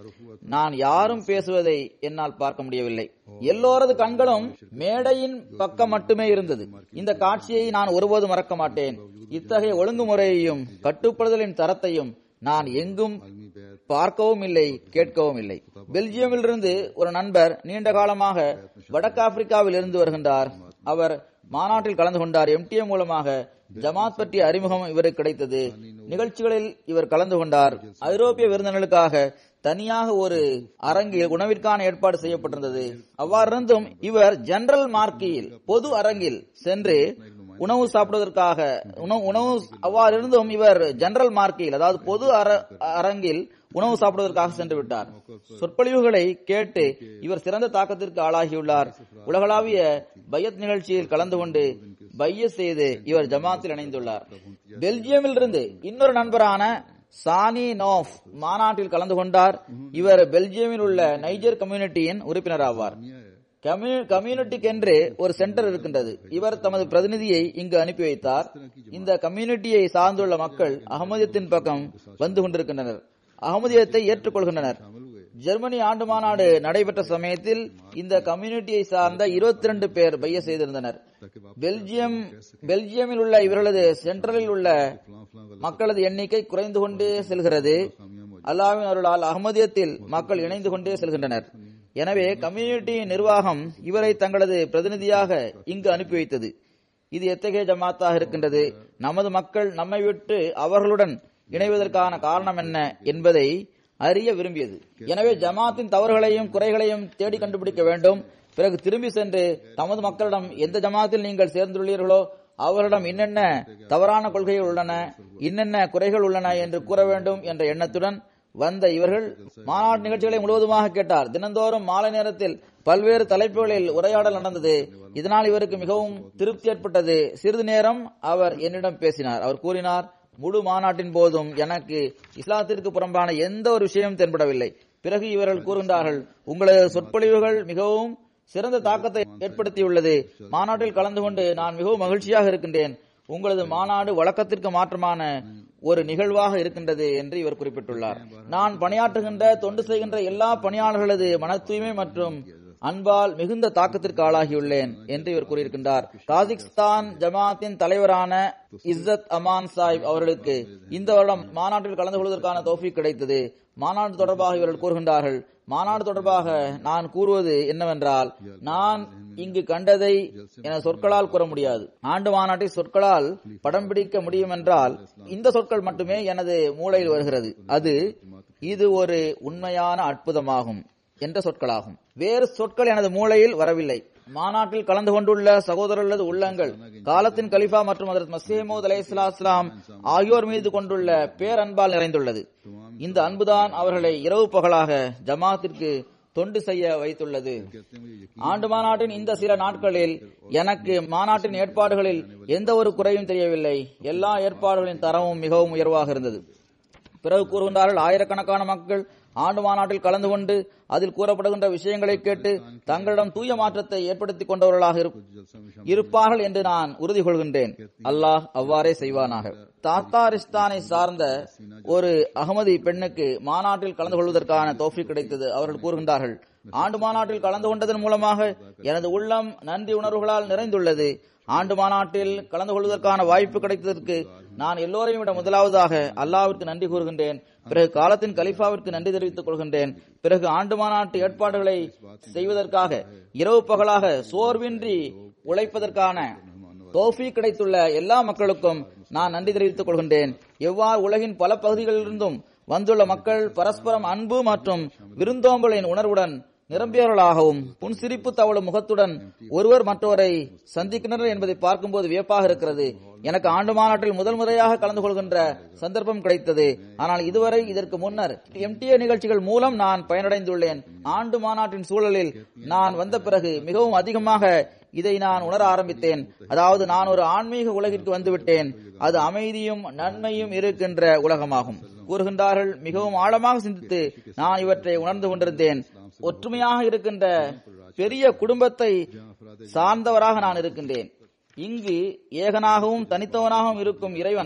நான் யாரும் பேசுவதை என்னால் பார்க்க முடியவில்லை எல்லோரது கண்களும் மேடையின் பக்கம் மட்டுமே இருந்தது இந்த காட்சியை நான் ஒருபோதும் மறக்க மாட்டேன் இத்தகைய ஒழுங்குமுறையையும் கட்டுப்படுதலின் தரத்தையும் நான் எங்கும் பார்க்கவும் இல்லை கேட்கவும் இல்லை பெல்ஜியமிலிருந்து ஒரு நண்பர் நீண்ட காலமாக வடக்கு ஆப்பிரிக்காவில் இருந்து வருகின்றார் அவர் மாநாட்டில் கலந்து கொண்டார் எம்டிஏ மூலமாக ஜமாத் பற்றிய அறிமுகம் இவருக்கு கிடைத்தது நிகழ்ச்சிகளில் இவர் கலந்து கொண்டார் ஐரோப்பிய விருந்தினர்களுக்காக தனியாக ஒரு அரங்கில் உணவிற்கான ஏற்பாடு செய்யப்பட்டிருந்தது அவ்வாறிருந்தும் இவர் ஜெனரல் மார்க்கியில் பொது அரங்கில் சென்று உணவு சாப்பிடுவதற்காக உணவு உணவு அவ்வாறு இருந்தும் இவர் ஜெனரல் மார்க்கில் அதாவது பொது அர- அரங்கில் உணவு சாப்பிடுவதற்காக சென்று விட்டார் சொற்பொழிவுகளை கேட்டு இவர் சிறந்த தாக்கத்திற்கு ஆளாகியுள்ளார் உலகளாவிய பையத் நிகழ்ச்சியில் கலந்து கொண்டு பைய செய்து இவர் ஜமாத்தில் இணைந்துள்ளார் பெல்ஜியமில் இருந்து இன்னொரு நண்பரான சானி நோஃப் மாநாட்டில் கலந்து கொண்டார் இவர் பெல்ஜியமில் உள்ள நைஜர் கம்யூனிட்டியின் உறுப்பினர் ஆவார் கம்யூ- கம்யூனிட்டிக்கென்று ஒரு சென்டர் இருக்கின்றது இவர் தமது பிரதிநிதியை இங்கு அனுப்பி வைத்தார் இந்த கம்யூனிட்டியை சார்ந்துள்ள மக்கள் அகமதியத்தின் பக்கம் வந்து கொண்டிருக்கின்றனர் அகமதியத்தை ஏற்றுக்கொள்கின்றனர் ஜெர்மனி ஆண்டு மாநாடு நடைபெற்ற சமயத்தில் இந்த கம்யூனிட்டியை சார்ந்த 22 பேர் பைய செய்திருந்தனர் பெல்ஜியம் பெல்ஜியமில் உள்ள இவர்களது சென்ட்ரலில் உள்ள மக்களது எண்ணிக்கை குறைந்து கொண்டே செல்கிறது அல்லாவின் அருளால் அகமதியத்தில் மக்கள் இணைந்து கொண்டே செல்கின்றனர் எனவே கம்யூனிட்டியின் நிர்வாகம் இவரை தங்களது பிரதிநிதியாக இங்கு அனுப்பி வைத்தது இது எத்தகைய ஜமாத்தாக இருக்கின்றது நமது மக்கள் நம்மை விட்டு அவர்களுடன் இணைவதற்கான காரணம் என்ன என்பதை அறிய விரும்பியது எனவே ஜமாத்தின் தவறுகளையும் குறைகளையும் தேடி கண்டுபிடிக்க வேண்டும் பிறகு திரும்பி சென்று தமது மக்களிடம் எந்த ஜமாத்தில் நீங்கள் சேர்ந்துள்ளீர்களோ அவர்களிடம் இன்னென்ன தவறான கொள்கைகள் உள்ளன இன்னென்ன குறைகள் உள்ளன என்று கூற வேண்டும் என்ற எண்ணத்துடன் வந்த இவர்கள் மாநாடு நிகழ்ச்சிகளை முழுவதுமாக கேட்டார் தினந்தோறும் மாலை நேரத்தில் பல்வேறு தலைப்புகளில் உரையாடல் நடந்தது இதனால் இவருக்கு மிகவும் திருப்தி ஏற்பட்டது சிறிது நேரம் அவர் என்னிடம் பேசினார் அவர் கூறினார் முழு மாநாட்டின் போதும் எனக்கு இஸ்லாத்திற்கு புறம்பான எந்த ஒரு விஷயமும் தென்படவில்லை பிறகு இவர்கள் கூறுகின்றார்கள் உங்களது சொற்பொழிவுகள் மிகவும் சிறந்த தாக்கத்தை ஏற்படுத்தியுள்ளது மாநாட்டில் கலந்து கொண்டு நான் மிகவும் மகிழ்ச்சியாக இருக்கின்றேன் உங்களது மாநாடு வழக்கத்திற்கு மாற்றமான ஒரு நிகழ்வாக இருக்கின்றது என்று இவர் குறிப்பிட்டுள்ளார் நான் பணியாற்றுகின்ற தொண்டு செய்கின்ற எல்லா பணியாளர்களது மன தூய்மை மற்றும் அன்பால் மிகுந்த தாக்கத்திற்கு ஆளாகியுள்ளேன் என்று இவர் கூறியிருக்கின்றார் காசிக்ஸ்தான் ஜமாத்தின் தலைவரான இஸ்ஸத் அமான் சாஹிப் அவர்களுக்கு இந்த வருடம் மாநாட்டில் கலந்து கொள்வதற்கான தோஃபிக் கிடைத்தது மாநாடு தொடர்பாக இவர்கள் கூறுகின்றார்கள் மாநாடு தொடர்பாக நான் கூறுவது என்னவென்றால் நான் இங்கு கண்டதை என சொற்களால் கூற முடியாது ஆண்டு மாநாட்டை சொற்களால் படம் பிடிக்க முடியும் என்றால் இந்த சொற்கள் மட்டுமே எனது மூளையில் வருகிறது அது இது ஒரு உண்மையான அற்புதமாகும் என்ற சொற்களாகும் வேறு சொற்கள் எனது மூளையில் வரவில்லை மாநாட்டில் கலந்து கொண்டுள்ள சகோதரர்களது உள்ளங்கள் காலத்தின் கலிஃபா மற்றும் அதற்கு மசீமூத் அலை இஸ்லாம் ஆகியோர் மீது கொண்டுள்ள பேரன்பால் நிறைந்துள்ளது இந்த அன்புதான் அவர்களை இரவு பகலாக ஜமாத்திற்கு தொண்டு செய்ய வைத்துள்ளது ஆண்டு மாநாட்டின் இந்த சில நாட்களில் எனக்கு மாநாட்டின் ஏற்பாடுகளில் எந்த ஒரு குறையும் தெரியவில்லை எல்லா ஏற்பாடுகளின் தரமும் மிகவும் உயர்வாக இருந்தது பிறகு கூறுகின்றார்கள் ஆயிரக்கணக்கான மக்கள் ஆண்டு மாநாட்டில் கலந்து கொண்டு அதில் கூறப்படுகின்ற விஷயங்களை கேட்டு தங்களிடம் தூய மாற்றத்தை ஏற்படுத்திக் கொண்டவர்களாக இரு- இருப்பார்கள் என்று நான் உறுதி கொள்கின்றேன் அல்லாஹ் அவ்வாறே செய்வானாக தாத்தாரிஸ்தானை சார்ந்த ஒரு அகமதி பெண்ணுக்கு மாநாட்டில் கலந்து கொள்வதற்கான தோஃபி கிடைத்தது அவர்கள் கூறுகின்றார்கள் ஆண்டு மாநாட்டில் கலந்து கொண்டதன் மூலமாக எனது உள்ளம் நன்றி உணர்வுகளால் நிறைந்துள்ளது ஆண்டு மாநாட்டில் கலந்து கொள்வதற்கான வாய்ப்பு கிடைத்ததற்கு நான் எல்லோரையும் விட முதலாவதாக அல்லாவிற்கு நன்றி கூறுகின்றேன் பிறகு காலத்தின் கலிஃபாவிற்கு நன்றி தெரிவித்துக் கொள்கின்றேன் பிறகு ஆண்டு மாநாட்டு ஏற்பாடுகளை செய்வதற்காக இரவு பகலாக சோர்வின்றி உழைப்பதற்கான தோஃபி கிடைத்துள்ள எல்லா மக்களுக்கும் நான் நன்றி தெரிவித்துக் கொள்கின்றேன் எவ்வாறு உலகின் பல பகுதிகளிலிருந்தும் வந்துள்ள மக்கள் பரஸ்பரம் அன்பு மற்றும் விருந்தோம்பலின் உணர்வுடன் நிரம்பியவர்களாகவும் புன்சிரிப்பு தவழும் முகத்துடன் ஒருவர் மற்றவரை சந்திக்கின்றனர் என்பதை பார்க்கும்போது வியப்பாக இருக்கிறது எனக்கு ஆண்டு மாநாட்டில் முதல் முறையாக கலந்து கொள்கின்ற சந்தர்ப்பம் கிடைத்தது ஆனால் இதுவரை இதற்கு முன்னர் எம்டிஏ நிகழ்ச்சிகள் மூலம் நான் பயனடைந்துள்ளேன் ஆண்டு மாநாட்டின் சூழலில் நான் வந்த பிறகு மிகவும் அதிகமாக இதை நான் உணர ஆரம்பித்தேன் அதாவது நான் ஒரு ஆன்மீக உலகிற்கு வந்துவிட்டேன் அது அமைதியும் நன்மையும் இருக்கின்ற உலகமாகும் கூறுகின்றார்கள் மிகவும் ஆழமாக சிந்தித்து நான் இவற்றை உணர்ந்து கொண்டிருந்தேன் ஒற்றுமையாக இருக்கின்ற பெரிய குடும்பத்தை சார்ந்தவராக நான் இருக்கின்றேன் இங்கு ஏகனாகவும் தனித்தவனாகவும் இருக்கும் இறைவன்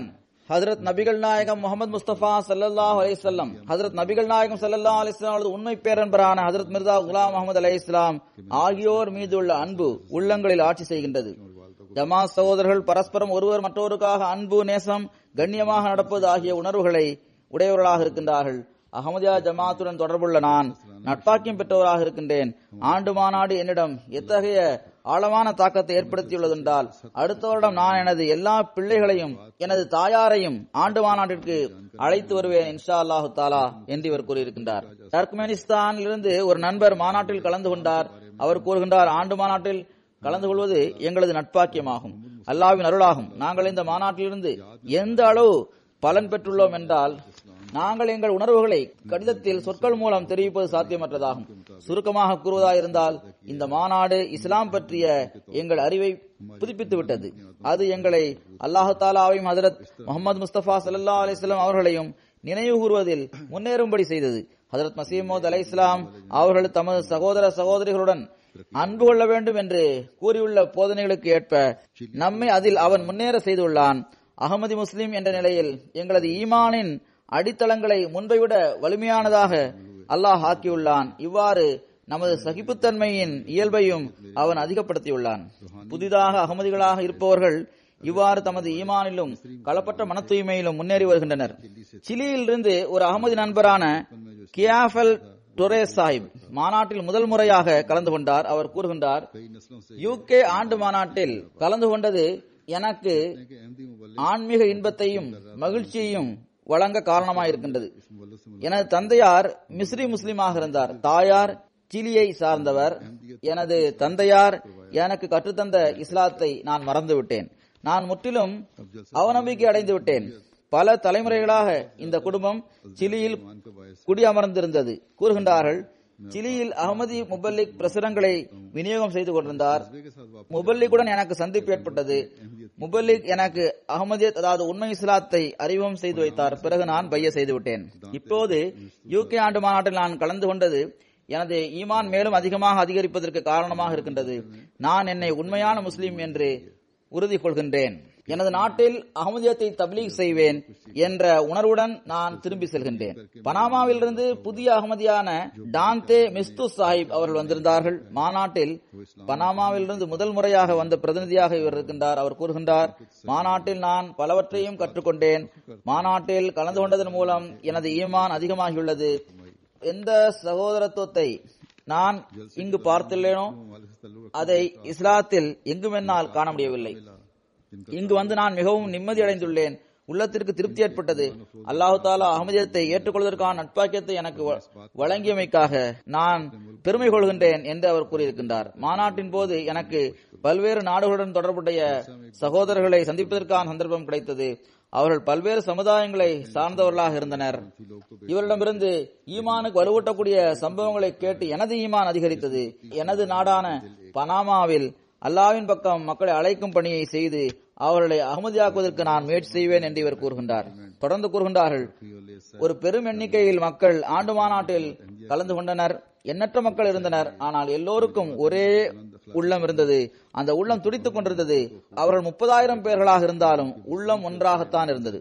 ஹஜரத் நபிகள் நாயகம் முகமது முஸ்தபா சல்லல்லாஹு அலைஹிஸ்ஸலாம் ஹஜரத் நபிகள் நாயகம் சல்லல்லாஹு அலைஹிஸ்ஸலாம் அவரது உண்மை பேரன்பரான ஹஜரத் மிர்சா குலாம் முகமது அலைஹிஸ்ஸலாம் ஆகியோர் மீது உள்ள அன்பு உள்ளங்களில் ஆட்சி செய்கின்றது ஜமாத் சகோதரர்கள் பரஸ்பரம் ஒருவர் மற்றொருக்காக அன்பு நேசம் கண்ணியமாக நடப்பது ஆகிய உணர்வுகளை உடையவர்களாக இருக்கின்றார்கள் அகமதியா ஜமாத்துடன் தொடர்புள்ள நான் நட்பாக்கியம் பெற்றவராக இருக்கின்றேன் ஆண்டு மாநாடு என்னிடம் எத்தகைய ஆழமான தாக்கத்தை ஏற்படுத்தியுள்ளதென்றால் அடுத்த வருடம் நான் எனது எல்லா பிள்ளைகளையும் எனது தாயாரையும் ஆண்டு மாநாட்டிற்கு அழைத்து வருவேன் இன்ஷா அல்லாஹு தாலா என்று இவர் கூறியிருக்கின்றார் டர்க்மெனிஸ்தானில் இருந்து ஒரு நண்பர் மாநாட்டில் கலந்து கொண்டார் அவர் கூறுகின்றார் ஆண்டு மாநாட்டில் கலந்து கொள்வது எங்களது நட்பாக்கியமாகும் அல்லாவின் அருளாகும் நாங்கள் இந்த மாநாட்டிலிருந்து எந்த அளவு பலன் பெற்றுள்ளோம் என்றால் நாங்கள் எங்கள் உணர்வுகளை கடிதத்தில் சொற்கள் மூலம் தெரிவிப்பது சாத்தியமற்றதாகும் சுருக்கமாக கூறுவதாயிருந்தால் இந்த மாநாடு இஸ்லாம் பற்றிய எங்கள் அறிவை புதுப்பித்து விட்டது அது எங்களை அல்லாஹு தாலாவையும் ஹதரத் முகமது முஸ்தபா சல்லா அலிஸ்லாம் அவர்களையும் நினைவு கூறுவதில் முன்னேறும்படி செய்தது ஹதரத் மசீமோத் அலை இஸ்லாம் அவர்கள் தமது சகோதர சகோதரிகளுடன் அன்பு கொள்ள வேண்டும் என்று கூறியுள்ள போதனைகளுக்கு ஏற்ப நம்மை அதில் அவன் முன்னேற செய்துள்ளான் அகமதி முஸ்லிம் என்ற நிலையில் எங்களது ஈமானின் அடித்தளங்களை முன்பை விட வலிமையானதாக அல்லாஹ் ஆக்கியுள்ளான் இவ்வாறு நமது சகிப்புத்தன்மையின் இயல்பையும் அவன் அதிகப்படுத்தியுள்ளான் புதிதாக அகமதிகளாக இருப்பவர்கள் இவ்வாறு தமது ஈமானிலும் களப்பற்ற மன தூய்மையிலும் முன்னேறி வருகின்றனர் சிலியிலிருந்து ஒரு அகமதி நண்பரான கியாஃபல் டொரே சாஹிப் மாநாட்டில் முதல் முறையாக கலந்து கொண்டார் அவர் கூறுகின்றார் யூகே ஆண்டு மாநாட்டில் கலந்து கொண்டது எனக்கு ஆன்மீக இன்பத்தையும் மகிழ்ச்சியையும் வழங்க காரணமாயிருக்கின்றது எனது தந்தையார் மிஸ்ரி முஸ்லிமாக இருந்தார் தாயார் சிலியை சார்ந்தவர் எனது தந்தையார் எனக்கு கற்றுத்தந்த இஸ்லாத்தை நான் மறந்துவிட்டேன் நான் முற்றிலும் அவநம்பிக்கை அடைந்து விட்டேன் பல தலைமுறைகளாக இந்த குடும்பம் சிலியில் குடியமர்ந்திருந்தது கூறுகின்றார்கள் சிலியில் அகமதி முபல்லிக் பிரசுரங்களை விநியோகம் செய்து கொண்டிருந்தார் முபல்லிக்குடன் எனக்கு சந்திப்பு ஏற்பட்டது முபல்லிக் எனக்கு அகமதியத் அதாவது உண்மை இஸ்லாத்தை அறிமுகம் செய்து வைத்தார் பிறகு நான் பைய செய்து விட்டேன் இப்போது யூகே ஆண்டு மாநாட்டில் நான் கலந்து கொண்டது எனது ஈமான் மேலும் அதிகமாக அதிகரிப்பதற்கு காரணமாக இருக்கின்றது நான் என்னை உண்மையான முஸ்லிம் என்று உறுதி கொள்கின்றேன் எனது நாட்டில் அகமதியத்தை தப்லீக் செய்வேன் என்ற உணர்வுடன் நான் திரும்பி செல்கின்றேன் பனாமாவிலிருந்து புதிய அகமதியான டாந்தே மிஸ்து சாஹிப் அவர்கள் வந்திருந்தார்கள் மாநாட்டில் பனாமாவிலிருந்து முதல் முறையாக வந்த பிரதிநிதியாக இவர் இருக்கின்றார் அவர் கூறுகின்றார் மாநாட்டில் நான் பலவற்றையும் கற்றுக்கொண்டேன் மாநாட்டில் கலந்து கொண்டதன் மூலம் எனது ஈமான் அதிகமாகியுள்ளது எந்த சகோதரத்துவத்தை நான் இங்கு பார்த்துள்ளேனோ அதை இஸ்லாத்தில் எங்கும் என்னால் காண முடியவில்லை இங்கு வந்து நான் மிகவும் நிம்மதி அடைந்துள்ளேன் உள்ளத்திற்கு திருப்தி ஏற்பட்டது அல்லாஹு தாலா அகமதியத்தை ஏற்றுக்கொள்வதற்கான நட்பாக்கியத்தை எனக்கு வ- வழங்கியமைக்காக நான் பெருமை கொள்கின்றேன் என்று அவர் கூறியிருக்கின்றார் மாநாட்டின் போது எனக்கு பல்வேறு நாடுகளுடன் தொடர்புடைய சகோதரர்களை சந்திப்பதற்கான சந்தர்ப்பம் கிடைத்தது அவர்கள் பல்வேறு சமுதாயங்களை சார்ந்தவர்களாக இருந்தனர் இவரிடமிருந்து ஈமானுக்கு வலுவூட்டக்கூடிய சம்பவங்களை கேட்டு எனது ஈமான் அதிகரித்தது எனது நாடான பனாமாவில் அல்லாவின் பக்கம் மக்களை அழைக்கும் பணியை செய்து அவர்களை அகமதியாக்குவதற்கு நான் முயற்சி செய்வேன் என்று இவர் கூறுகின்றார் தொடர்ந்து கூறுகின்றார்கள் ஒரு பெரும் எண்ணிக்கையில் மக்கள் ஆண்டு மாநாட்டில் கலந்து கொண்டனர் எண்ணற்ற மக்கள் இருந்தனர் ஆனால் எல்லோருக்கும் ஒரே உள்ளம் இருந்தது அந்த உள்ளம் துடித்துக் கொண்டிருந்தது அவர்கள் முப்பதாயிரம் பேர்களாக இருந்தாலும் உள்ளம் ஒன்றாகத்தான் இருந்தது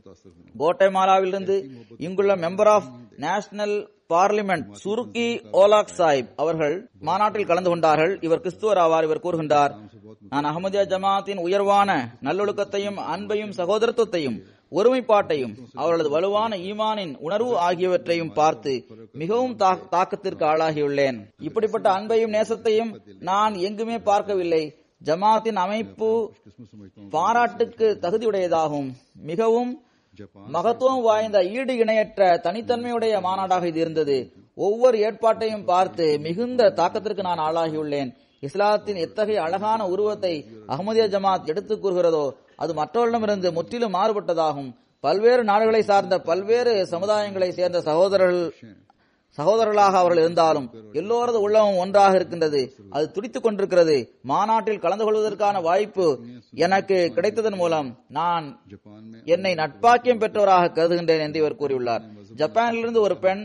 கோட்டைமாலாவிலிருந்து இங்குள்ள மெம்பர் ஆஃப் நேஷனல் பார்லிமெண்ட் சுருக்கி ஓலாக் சாஹிப் அவர்கள் மாநாட்டில் கலந்து கொண்டார்கள் இவர் கிறிஸ்துவர் ஆவார் இவர் கூறுகின்றார் நான் அகமதியா ஜமாத்தின் உயர்வான நல்லொழுக்கத்தையும் அன்பையும் சகோதரத்துவத்தையும் ஒருமைப்பாட்டையும் அவர்களது வலுவான ஈமானின் உணர்வு ஆகியவற்றையும் பார்த்து மிகவும் தா- தாக்கத்திற்கு ஆளாகியுள்ளேன் இப்படிப்பட்ட அன்பையும் நேசத்தையும் நான் எங்குமே பார்க்கவில்லை ஜமாத்தின் அமைப்பு பாராட்டுக்கு தகுதியுடையதாகும் மிகவும் மகத்துவம் வாய்ந்த ஈடு இணையற்ற தனித்தன்மையுடைய மாநாடாக இது இருந்தது ஒவ்வொரு ஏற்பாட்டையும் பார்த்து மிகுந்த தாக்கத்திற்கு நான் ஆளாகியுள்ளேன் இஸ்லாத்தின் எத்தகைய அழகான உருவத்தை அகமதியா ஜமாத் எடுத்துக் கூறுகிறதோ அது மற்றவர்களிடமிருந்து முற்றிலும் மாறுபட்டதாகும் பல்வேறு நாடுகளை சார்ந்த பல்வேறு சமுதாயங்களை சேர்ந்த சகோதரர்கள் சகோதரர்களாக அவர்கள் இருந்தாலும் எல்லோரது உள்ளமும் ஒன்றாக இருக்கின்றது அது துடித்துக் கொண்டிருக்கிறது மாநாட்டில் கலந்து கொள்வதற்கான வாய்ப்பு எனக்கு கிடைத்ததன் மூலம் நான் जापान में என்னை நட்பாக்கியம் பெற்றவராக கருதுகின்றேன் என்று இவர் கூறியுள்ளார் ஜப்பானிலிருந்து ஒரு பெண்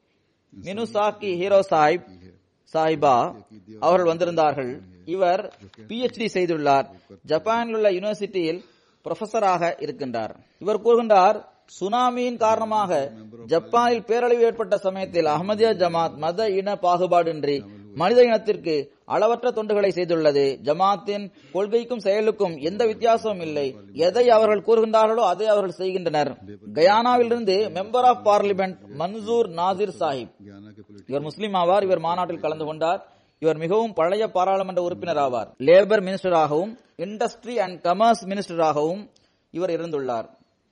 மினுசாக்கி ஹீரோ சாஹிப் சாஹிபா அவர்கள் வந்திருந்தார்கள் இவர் பிஎச்டி செய்துள்ளார் ஜப்பானில் உள்ள யூனிவர்சிட்டியில் புரொஃபசராக இருக்கின்றார் இவர் கூறுகின்றார் சுனாமியின் காரணமாக ஜப்பானில் பேரழிவு ஏற்பட்ட சமயத்தில் அஹமதியா ஜமாத் மத இன பாகுபாடின்றி மனித இனத்திற்கு அளவற்ற தொண்டுகளை செய்துள்ளது ஜமாத்தின் கொள்கைக்கும் செயலுக்கும் எந்த வித்தியாசமும் இல்லை எதை அவர்கள் கூறுகின்றார்களோ அதை அவர்கள் செய்கின்றனர் கயானாவிலிருந்து member of parliament Mansoor Nasir Sahib ज्ञाना के political இவர் முஸ்லீம் ஆவார் இவர் மாநாட்டில் கலந்து கொண்டார் இவர் மிகவும் பழைய பாராளுமன்ற உறுப்பினர் ஆவார் லேபர் மினிஸ்டராகவும் இண்டஸ்ட்ரி அண்ட் கமர்ஸ் மினிஸ்டராகவும் இவர் இருந்துள்ளார்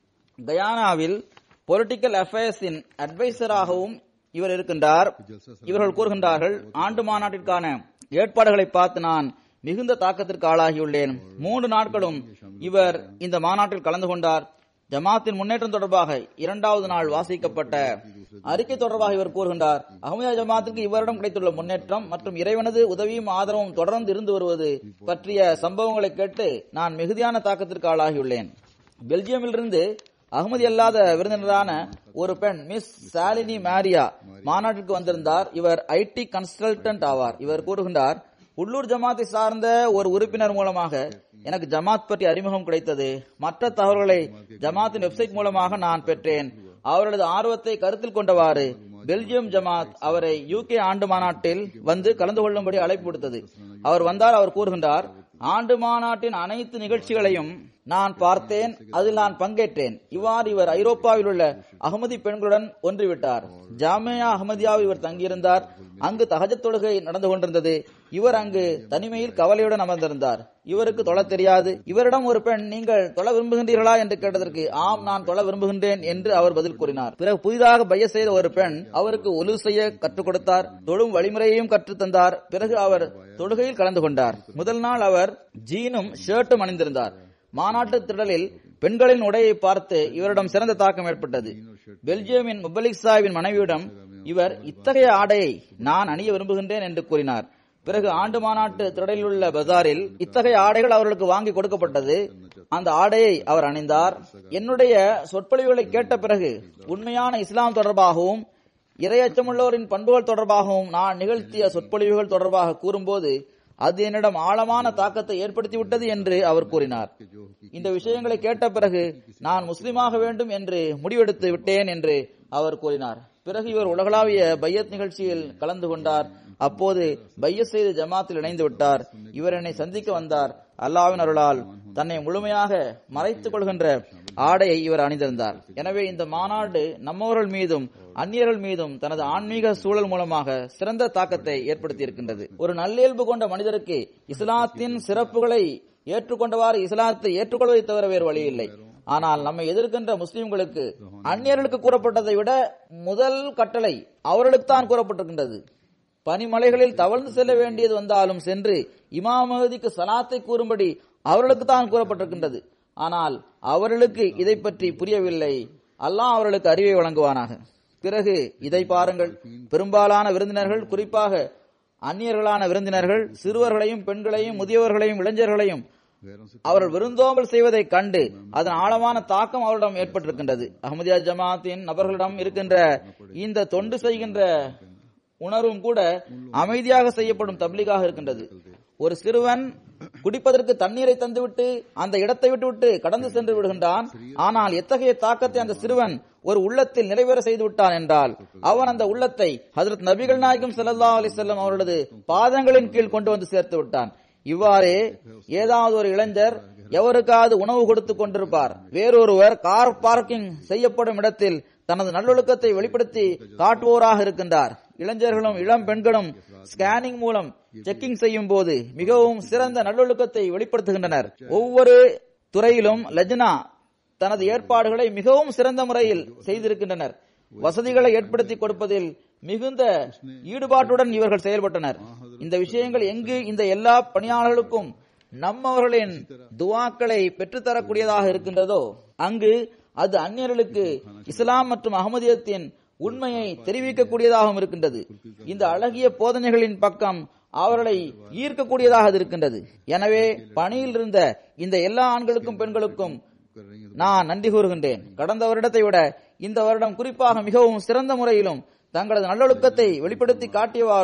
கயானாவில் பொலிட்டிக்கல் அஃபேர்ஸின் அட்வைசராகவும் இவர் இருக்கின்றார் இவர்கள் கூறுகின்றார்கள் ஆண்டு மாநாட்டிற்கான ஏற்பாடுகளை பார்த்து நான் மிகுந்த தாக்கத்திற்கு ஆளாகியுள்ளேன் மூன்று நாட்களும் இவர் இந்த மாநாட்டில் கலந்து கொண்டார் ஜமாத்தின் முன்னேற்றம் தொடர்பாக இரண்டாவது நாள் வாசிக்கப்பட்ட அறிக்கை தொடர்பாக இவர் கூறுகின்றார் அகமதியா ஜமாத்திற்கு இவரிடம் கிடைத்துள்ள முன்னேற்றம் மற்றும் இறைவனது உதவியும் ஆதரவும் தொடர்ந்து இருந்து வருவது பற்றிய சம்பவங்களை கேட்டு நான் மிகுதியான தாக்கத்திற்கு ஆளாகியுள்ளேன் பெல்ஜியமிலிருந்து அகமதி அல்லாத விருந்தினரான ஒரு பெண் மிஸ் சாலினி மாரியா மாநாட்டிற்கு வந்திருந்தார் இவர் ஐடி கன்சல்டன்ட் ஆவார் இவர் கூறுகின்றார் உள்ளூர் ஜமாத்தை சார்ந்த ஒரு உறுப்பினர் மூலமாக எனக்கு ஜமாத் பற்றி அறிமுகம் கிடைத்தது மற்ற தகவல்களை ஜமாத்தின் வெப்சைட் மூலமாக நான் பெற்றேன் அவரது ஆர்வத்தை கருத்தில் கொண்டவாறு பெல்ஜியம் ஜமாத் அவரை யூகே ஆண்டு மாநாட்டில் வந்து கலந்து கொள்ளும்படி அழைப்பு விடுத்தது அவர் வந்தால் அவர் கூறுகின்றார் ஆண்டு மாநாட்டின் அனைத்து நிகழ்ச்சிகளையும் நான் பார்த்தேன் அதில் நான் பங்கேற்றேன் இவ்வாறு இவர் ஐரோப்பாவில் உள்ள அகமதி பெண்களுடன் ஒன்றிவிட்டார் ஜாமியா அகமதியாவில் இவர் தங்கியிருந்தார் அங்கு தகஜத் தொழுகை நடந்து கொண்டிருந்தது இவர் அங்கு தனிமையில் கவலையுடன் அமர்ந்திருந்தார் இவருக்கு தொழ தெரியாது இவரிடம் ஒரு பெண் நீங்கள் தொழ விரும்புகின்றீர்களா என்று கேட்டதற்கு ஆம் நான் தொழ விரும்புகின்றேன் என்று அவர் பதில் கூறினார் பிறகு புதிதாக பைய செய்த ஒரு பெண் அவருக்கு ஒலு செய்ய கற்றுக் கொடுத்தார் தொழும் வழிமுறையையும் கற்றுத் தந்தார் பிறகு அவர் தொழுகையில் கலந்து கொண்டார் முதல் நாள் அவர் ஜீனும் ஷர்ட்டும் அணிந்திருந்தார் மாநாட்டு திடலில் பெண்களின் உடையை பார்த்து இவரிடம் சிறந்த தாக்கம் ஏற்பட்டது பெல்ஜியமின் முபலிக் சாஹிபின் மனைவியிடம் இவர் இத்தகைய ஆடையை நான் அணிய விரும்புகின்றேன் என்று கூறினார் பிறகு ஆண்டு மாநாட்டு திடலில் உள்ள பஜாரில் இத்தகைய ஆடைகள் அவர்களுக்கு வாங்கி கொடுக்கப்பட்டது அந்த ஆடையை அவர் அணிந்தார் என்னுடைய சொற்பொழிவுகளை கேட்ட பிறகு உண்மையான இஸ்லாம் தொடர்பாகவும் இரையச்சமுள்ளோரின் பண்புகள் தொடர்பாகவும் நான் நிகழ்த்திய சொற்பொழிவுகள் தொடர்பாக கூறும்போது அது என்னிடம் ஆழமான தாக்கத்தை ஏற்படுத்திவிட்டது என்று அவர் கூறினார் இந்த விஷயங்களை கேட்ட பிறகு நான் முஸ்லிமாக வேண்டும் என்று முடிவெடுத்து விட்டேன் என்று அவர் கூறினார் பிறகு இவர் உலகளாவிய பையத் நிகழ்ச்சியில் கலந்து கொண்டார் அப்போது பையத் செய்து ஜமாத்தில் இணைந்து விட்டார் இவர் என்னை சந்திக்க வந்தார் அல்லாவின் அருளால் தன்னை முழுமையாக மறைத்துக் கொள்கின்ற ஆடையை இவர் அணிந்திருந்தார் எனவே இந்த மாநாடு நம்மவர்கள் மீதும் அந்நியர்கள் மீதும் தனது ஆன்மீக சூழல் மூலமாக சிறந்த தாக்கத்தை ஏற்படுத்தி இருக்கின்றது ஒரு நல்லியல்பு கொண்ட மனிதருக்கு இஸ்லாத்தின் சிறப்புகளை ஏற்றுக்கொண்டவாறு இஸ்லாத்தை ஏற்றுக்கொள்வதை தவிர வேறு வழி இல்லை ஆனால் நம்மை எதிர்க்கின்ற முஸ்லிம்களுக்கு அந்நியர்களுக்கு கூறப்பட்டதை விட முதல் கட்டளை அவர்களுக்கு தான் கூறப்பட்டிருக்கின்றது பனிமலைகளில் தவழ்ந்து செல்ல வேண்டியது வந்தாலும் சென்று இமாம் மஹதிக்கு சலாத்தை கூறும்படி அவர்களுக்கு தான் கூறப்பட்டிருக்கின்றது ஆனால் அவர்களுக்கு இதை பற்றி புரியவில்லை அல்லாஹ் அவர்களுக்கு அறிவை வழங்குவானாக பிறகு இதை பாருங்கள் பெரும்பாலான விருந்தினர்கள் குறிப்பாக அந்நியர்களான விருந்தினர்கள் சிறுவர்களையும் பெண்களையும் முதியவர்களையும் இளைஞர்களையும் அவர்கள் விருந்தோம்பல் செய்வதை கண்டு அதன் ஆழமான தாக்கம் அவரிடம் ஏற்பட்டிருக்கின்றது அஹமதியா ஜமாத்தின் நபர்களிடம் இருக்கின்ற இந்த தொண்டு செய்கின்ற உணர்வும் கூட அமைதியாக செய்யப்படும் தப்லீகாக இருக்கின்றது ஒரு சிறுவன் குடிப்பதற்கு தண்ணீரை தந்துவிட்டு அந்த இடத்தை விட்டுவிட்டு கடந்து சென்று விடுகின்றான் ஆனால் எத்தகைய தாக்கத்தை அந்த சிறுவன் ஒரு உள்ளத்தில் நிறைவேற செய்து விட்டான் என்றால் அவன் அந்த உள்ளத்தை ஹசரத் நபிகள் நாயகம் சல்லா அலிசல்லம் அவர்களது பாதங்களின் கீழ் கொண்டு வந்து சேர்த்து விட்டான் இவ்வாறே ஏதாவது ஒரு இளைஞர் எவருக்காவது உணவு கொடுத்து கொண்டிருப்பார் வேறொருவர் கார் பார்க்கிங் செய்யப்படும் இடத்தில் தனது நல்லொழுக்கத்தை வெளிப்படுத்தி காட்டுவோராக இருக்கின்றார் இளைஞர்களும் இளம் பெண்களும் ஸ்கேனிங் மூலம் செக்கிங் செய்யும் போது மிகவும் சிறந்த நல்லொழுக்கத்தை வெளிப்படுத்துகின்றனர் ஒவ்வொரு துறையிலும் லஜ்னா தனது ஏற்பாடுகளை மிகவும் சிறந்த முறையில் செய்திருக்கின்றனர் வசதிகளை ஏற்படுத்தி கொடுப்பதில் மிகுந்த ஈடுபாட்டுடன் இவர்கள் செயல்பட்டனர் இந்த விஷயங்கள் எங்கு இந்த எல்லா பணியாளர்களுக்கும் நம்மவர்களின் துவாக்களை பெற்றுத்தரக்கூடியதாக இருக்கின்றதோ அங்கு அது அந்நியர்களுக்கு இஸ்லாம் மற்றும் அகமதியத்தின் உண்மையை தெரிவிக்கக்கூடியதாகவும் இருக்கின்றது இந்த அழகிய போதனைகளின் பக்கம் அவர்களை ஈர்க்கக்கூடியதாக அது இருக்கின்றது எனவே பணியில் இருந்த இந்த எல்லா ஆண்களுக்கும் பெண்களுக்கும் நான் நன்றி கூறுகின்றேன் கடந்த வருடத்தை விட இந்த வருடம் குறிப்பாக மிகவும் சிறந்த முறையிலும் தங்களது நல்லொழுக்கத்தை வெளிப்படுத்தி காட்டியவாறும்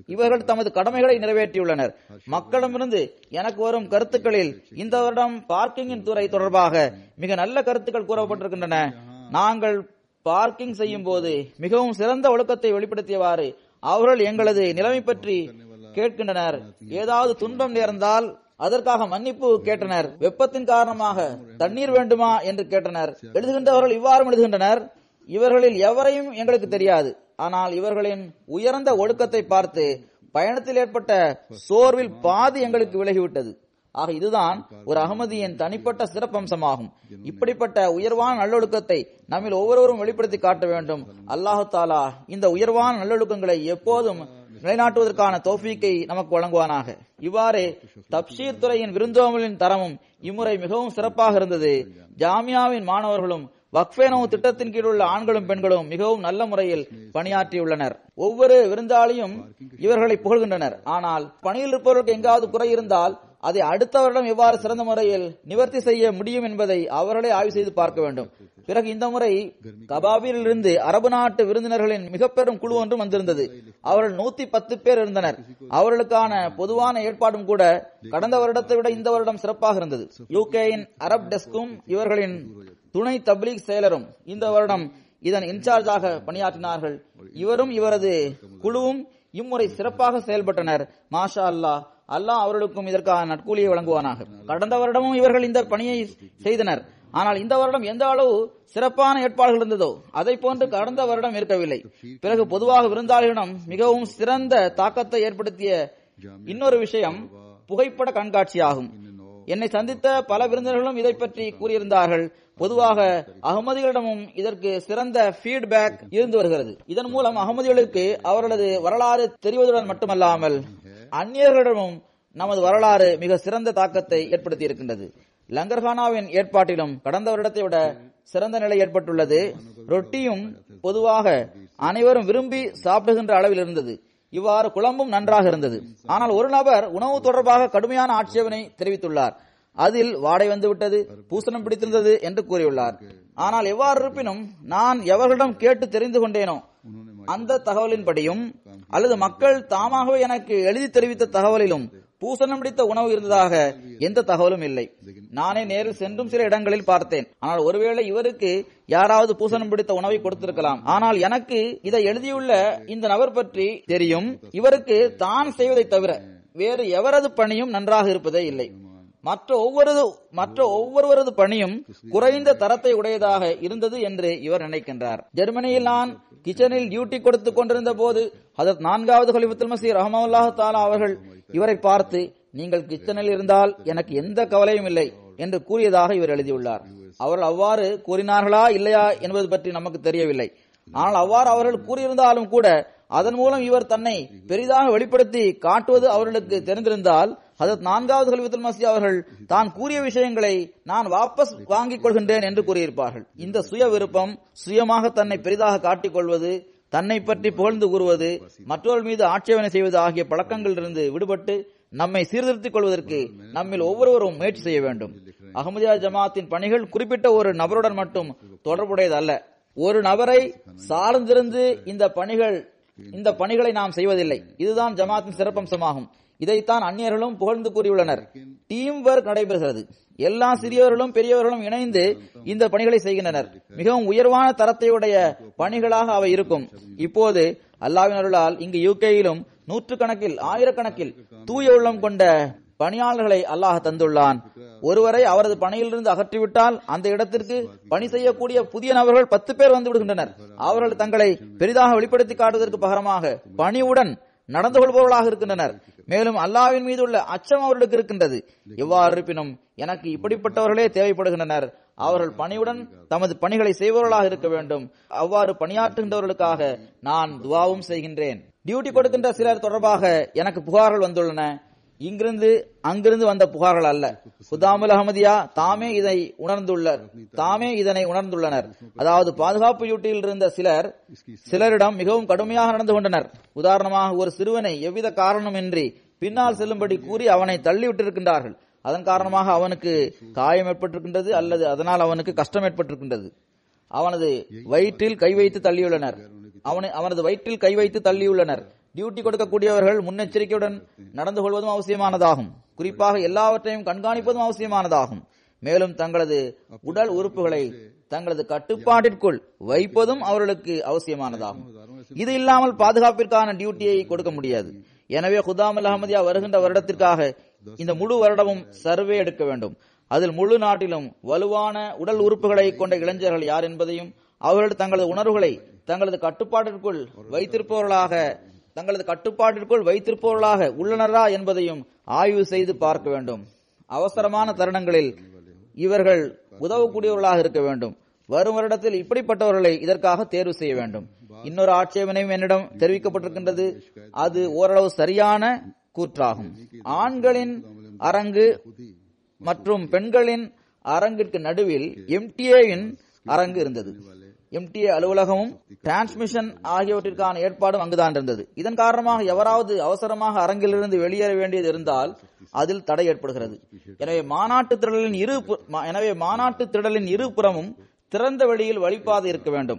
இவர்கள் தமது கடமைகளை நிறைவேற்றியுள்ளனர் மக்களிடமிருந்து எனக்கு வரும் கருத்துக்களில் இந்த வருடம் பார்க்கிங்கின் துறை தொடர்பாக மிக நல்ல கருத்துக்கள் கூறப்பட்டிருக்கின்றன நாங்கள் பார்க்கிங் செய்யும் போது மிகவும் சிறந்த ஒழுக்கத்தை வெளிப்படுத்தியவாறு அவர்கள் எங்களது நிலைமை பற்றி கேட்கின்றனர் ஏதாவது துன்பம் நேர்ந்தால் அதற்காக மன்னிப்பு கேட்டனர் வெப்பத்தின் காரணமாக தண்ணீர் வேண்டுமா என்று கேட்டனர் எழுதுகின்றவர்கள் இவ்வாறு எழுதுகின்றனர் இவர்களில் எவரையும் எங்களுக்கு தெரியாது ஆனால் இவர்களின் உயர்ந்த ஒழுக்கத்தை பார்த்து பயணத்தில் ஏற்பட்ட சோர்வில் பாதி எங்களுக்கு விலகிவிட்டது ஆக இதுதான் ஒரு அகமதியின் தனிப்பட்ட சிறப்பம்சமாகும் இப்படிப்பட்ட உயர்வான நல்லொழுக்கத்தை நம்மில் ஒவ்வொருவரும் வெளிப்படுத்தி காட்ட வேண்டும் அல்லாஹு தாலா இந்த உயர்வான நல்லொழுக்கங்களை எப்போதும் நிலைநாட்டுவதற்கான தோஃபீக்கை நமக்கு வழங்குவானாக இவ்வாறு தப்ஷீர் துறையின் விருந்தோமலின் தரமும் இம்முறை மிகவும் சிறப்பாக இருந்தது ஜாமியாவின் மாணவர்களும் வக்ஃபேனோ திட்டத்தின் கீழ் உள்ள ஆண்களும் பெண்களும் மிகவும் நல்ல முறையில் பணியாற்றியுள்ளனர் ஒவ்வொரு விருந்தாளியும் இவர்களை புகழ்கின்றனர் ஆனால் பணியில் இருப்பவர்களுக்கு எங்காவது குறை இருந்தால் அதை அடுத்த வருடம் எவ்வாறு சிறந்த முறையில் நிவர்த்தி செய்ய முடியும் என்பதை அவர்களே ஆய்வு செய்து பார்க்க வேண்டும் பிறகு இந்த முறை கபாபில் இருந்து அரபு நாட்டு விருந்தினர்களின் மிக பெரும் குழு ஒன்றும் வந்திருந்தது அவர்கள் நூத்தி பத்து பேர் இருந்தனர் அவர்களுக்கான பொதுவான ஏற்பாடும் கூட கடந்த வருடத்தை விட இந்த வருடம் சிறப்பாக இருந்தது யூகேயின் அரப் டெஸ்கும் இவர்களின் துணை தப்லீக் செயலரும் இந்த வருடம் இதன் இன்சார்ஜாக பணியாற்றினார்கள் இவரும் இவரது குழுவும் இம்முறை சிறப்பாக செயல்பட்டனர் மாஷா அல்லாஹ் அல்லாஹ் அவர்களுக்கும் இதற்கான நட்கூலியை வழங்குவானாக கடந்த வருடமும் இவர்கள் இந்த பணியை செய்தனர் ஆனால் இந்த வருடம் எந்த அளவு சிறப்பான ஏற்பாடுகள் இருந்ததோ அதை போன்று கடந்த வருடம் இருக்கவில்லை பிறகு பொதுவாக விருந்தாளிகளிடம் மிகவும் சிறந்த தாக்கத்தை ஏற்படுத்திய இன்னொரு விஷயம் புகைப்பட கண்காட்சியாகும் என்னை சந்தித்த பல விருந்தினர்களும் இதை பற்றி கூறியிருந்தார்கள் பொதுவாக அகமதிகளிடமும் இதற்கு சிறந்த ஃபீட்பேக் இருந்து வருகிறது இதன் மூலம் அகமதிகளுக்கு அவர்களது வரலாறு தெரிவதுடன் மட்டுமல்லாமல் அந்நியர்களிடமும் நமது வரலாறு மிக சிறந்த தாக்கத்தை ஏற்படுத்தி இருக்கின்றது லங்கர்கானாவின் ஏற்பாட்டிலும் கடந்த வருடத்தை விட சிறந்த நிலை ஏற்பட்டுள்ளது ரொட்டியும் பொதுவாக அனைவரும் விரும்பி சாப்பிடுகின்ற அளவில் இருந்தது இவ்வாறு குழம்பும் நன்றாக இருந்தது ஆனால் ஒரு நபர் உணவு தொடர்பாக கடுமையான ஆட்சேபனை தெரிவித்துள்ளார் அதில் வாடை வந்துவிட்டது பூசணம் பிடித்திருந்தது என்று கூறியுள்ளார் ஆனால் எவ்வாறு இருப்பினும் நான் எவர்களிடம் கேட்டு தெரிந்து கொண்டேனோ அந்த தகவலின்படியும் அல்லது மக்கள் தாமாகவே எனக்கு எழுதி தெரிவித்த தகவலிலும் பூசணம் பிடித்த உணவு இருந்ததாக எந்த தகவலும் இல்லை நானே நேரில் சென்றும் சில இடங்களில் பார்த்தேன் ஆனால் ஒருவேளை இவருக்கு யாராவது பூசணம் பிடித்த உணவை கொடுத்திருக்கலாம் ஆனால் எனக்கு இதை எழுதியுள்ள இந்த நபர் பற்றி தெரியும் இவருக்கு தான் செய்வதை தவிர வேறு எவரது பணியும் நன்றாக இருப்பதே இல்லை மற்ற ஒவ்வொரு மற்ற ஒவ்வொருவரது பணியும் குறைந்த தரத்தை உடையதாக இருந்தது என்று இவர் நினைக்கின்றார் ஜெர்மனியில் நான் கிச்சனில் டியூட்டி கொடுத்துக் கொண்டிருந்த போது அதற்கு நான்காவது கலிபத்துல் மசீர் ரஹமவுல்லாஹு தாலா அவர்கள் இவரை பார்த்து நீங்கள் கிச்சனில் இருந்தால் எனக்கு எந்த கவலையும் இல்லை என்று கூறியதாக இவர் எழுதியுள்ளார் அவர்கள் அவ்வாறு கூறினார்களா இல்லையா என்பது பற்றி நமக்கு தெரியவில்லை ஆனால் அவ்வாறு அவர்கள் கூறியிருந்தாலும் கூட அதன் மூலம் இவர் தன்னை பெரிதாக வெளிப்படுத்தி காட்டுவது அவர்களுக்கு தெரிந்திருந்தால் அதற்கு நான்காவது கல்வித்துல் மசி அவர்கள் தான் கூறிய விஷயங்களை நான் வாபஸ் வாங்கிக் கொள்கின்றேன் என்று கூறியிருப்பார்கள் இந்த சுய விருப்பம் சுயமாக தன்னை பெரிதாக காட்டிக் கொள்வது தன்னை பற்றி புகழ்ந்து கூறுவது மற்றவர்கள் மீது ஆட்சேபனை செய்வது ஆகிய பழக்கங்களிலிருந்து விடுபட்டு நம்மை சீர்திருத்திக் கொள்வதற்கு நம்மில் ஒவ்வொருவரும் முயற்சி செய்ய வேண்டும் அகமதியா ஜமாத்தின் பணிகள் குறிப்பிட்ட ஒரு நபருடன் மட்டும் தொடர்புடையது அல்ல ஒரு நபரை சார்ந்திருந்து இந்த பணிகள் இந்த பணிகளை நாம் செய்வதில்லை இதுதான் ஜமாத்தின் சிறப்பம்சமாகும் இதைத்தான் அந்நியர்களும் புகழ்ந்து கூறியுள்ளனர் டீம் ஒர்க் நடைபெறுகிறது எல்லா சிறியவர்களும் பெரியவர்களும் இணைந்து இந்த பணிகளை செய்கின்றனர் மிகவும் உயர்வான தரத்தையுடைய பணிகளாக அவை இருக்கும் இப்போது அல்லாவின் அருளால் இங்கு யூகேயிலும் நூற்றுக்கணக்கில் ஆயிரக்கணக்கில் தூய உள்ளம் கொண்ட பணியாளர்களை அல்லாஹ் தந்துள்ளான் ஒருவரை அவரது பணியிலிருந்து அகற்றிவிட்டால் அந்த இடத்திற்கு பணி செய்யக்கூடிய புதிய நபர்கள் பத்து பேர் வந்து விடுகின்றனர் அவர்கள் தங்களை பெரிதாக வெளிப்படுத்தி காட்டுவதற்கு பகரமாக பணிவுடன் நடந்து கொள்பவர்களாக இருக்கின்றனர் மேலும் அல்லாவின் மீது உள்ள அச்சம் அவர்களுக்கு இருக்கின்றது எவ்வாறு இருப்பினும் எனக்கு இப்படிப்பட்டவர்களே தேவைப்படுகின்றனர் அவர்கள் பணியுடன் தமது பணிகளை செய்பவர்களாக இருக்க வேண்டும் அவ்வாறு பணியாற்றுகின்றவர்களுக்காக நான் துவாவும் செய்கின்றேன் டியூட்டி கொடுக்கின்ற சிலர் தொடர்பாக எனக்கு புகார்கள் வந்துள்ளன இங்கிருந்து அங்கிருந்து வந்த புகார்கள் அல்ல குதாமுல் அகமதியா தாமே இதை உணர்ந்துள்ளனர் தாமே இதனை உணர்ந்துள்ளனர் அதாவது பாதுகாப்பு டியூட்டியில் இருந்த சிலர் சிலரிடம் மிகவும் கடுமையாக நடந்து கொண்டனர் உதாரணமாக ஒரு சிறுவனை எவ்வித காரணமின்றி பின்னால் செல்லும்படி கூறி அவனை தள்ளிவிட்டிருக்கின்றார்கள் அதன் காரணமாக அவனுக்கு காயம் ஏற்பட்டிருக்கின்றது அல்லது அதனால் அவனுக்கு கஷ்டம் ஏற்பட்டிருக்கின்றது அவனது வயிற்றில் கை வைத்து தள்ளியுள்ளனர் அவனை அவனது வயிற்றில் கை வைத்து தள்ளியுள்ளனர் டியூட்டி கொடுக்கக்கூடியவர்கள் முன்னெச்சரிக்கையுடன் நடந்து கொள்வதும் அவசியமானதாகும் குறிப்பாக எல்லாவற்றையும் கண்காணிப்பதும் அவசியமானதாகும் மேலும் தங்களது உடல் உறுப்புகளை தங்களது கட்டுப்பாட்டிற்குள் வைப்பதும் அவர்களுக்கு அவசியமானதாகும் இது இல்லாமல் பாதுகாப்பிற்கான டியூட்டியை கொடுக்க முடியாது எனவே குதாமல் அகமதியா வருகின்ற வருடத்திற்காக இந்த முழு வருடமும் சர்வே எடுக்க வேண்டும் அதில் முழு நாட்டிலும் வலுவான உடல் உறுப்புகளை கொண்ட இளைஞர்கள் யார் என்பதையும் அவர்கள் தங்களது உணர்வுகளை தங்களது கட்டுப்பாட்டிற்குள் வைத்திருப்பவர்களாக தங்களது கட்டுப்பாட்டிற்குள் வைத்திருப்பவர்களாக உள்ளனரா என்பதையும் ஆய்வு செய்து பார்க்க வேண்டும் அவசரமான தருணங்களில் இவர்கள் உதவக்கூடியவர்களாக இருக்க வேண்டும் வரும் வருடத்தில் இப்படிப்பட்டவர்களை இதற்காக தேர்வு செய்ய வேண்டும் இன்னொரு ஆட்சேபனையும் என்னிடம் தெரிவிக்கப்பட்டிருக்கின்றது அது ஓரளவு சரியான கூற்றாகும் ஆண்களின் அரங்கு மற்றும் பெண்களின் அரங்கிற்கு நடுவில் எம்டிஏவின் அரங்கு இருந்தது எம்டிஏ அலுவலகமும் டிரான்ஸ்மிஷன் ஆகியவற்றிற்கான ஏற்பாடும் அங்குதான் இருந்தது இதன் காரணமாக எவராவது அவசரமாக அரங்கிலிருந்து வெளியேற வேண்டியது இருந்தால் அதில் தடை ஏற்படுகிறது எனவே மாநாட்டு திடலின் இரு பு- மா- எனவே மாநாட்டு திடலின் இரு புறமும் திறந்த வெளியில் வழிபாதை இருக்க வேண்டும்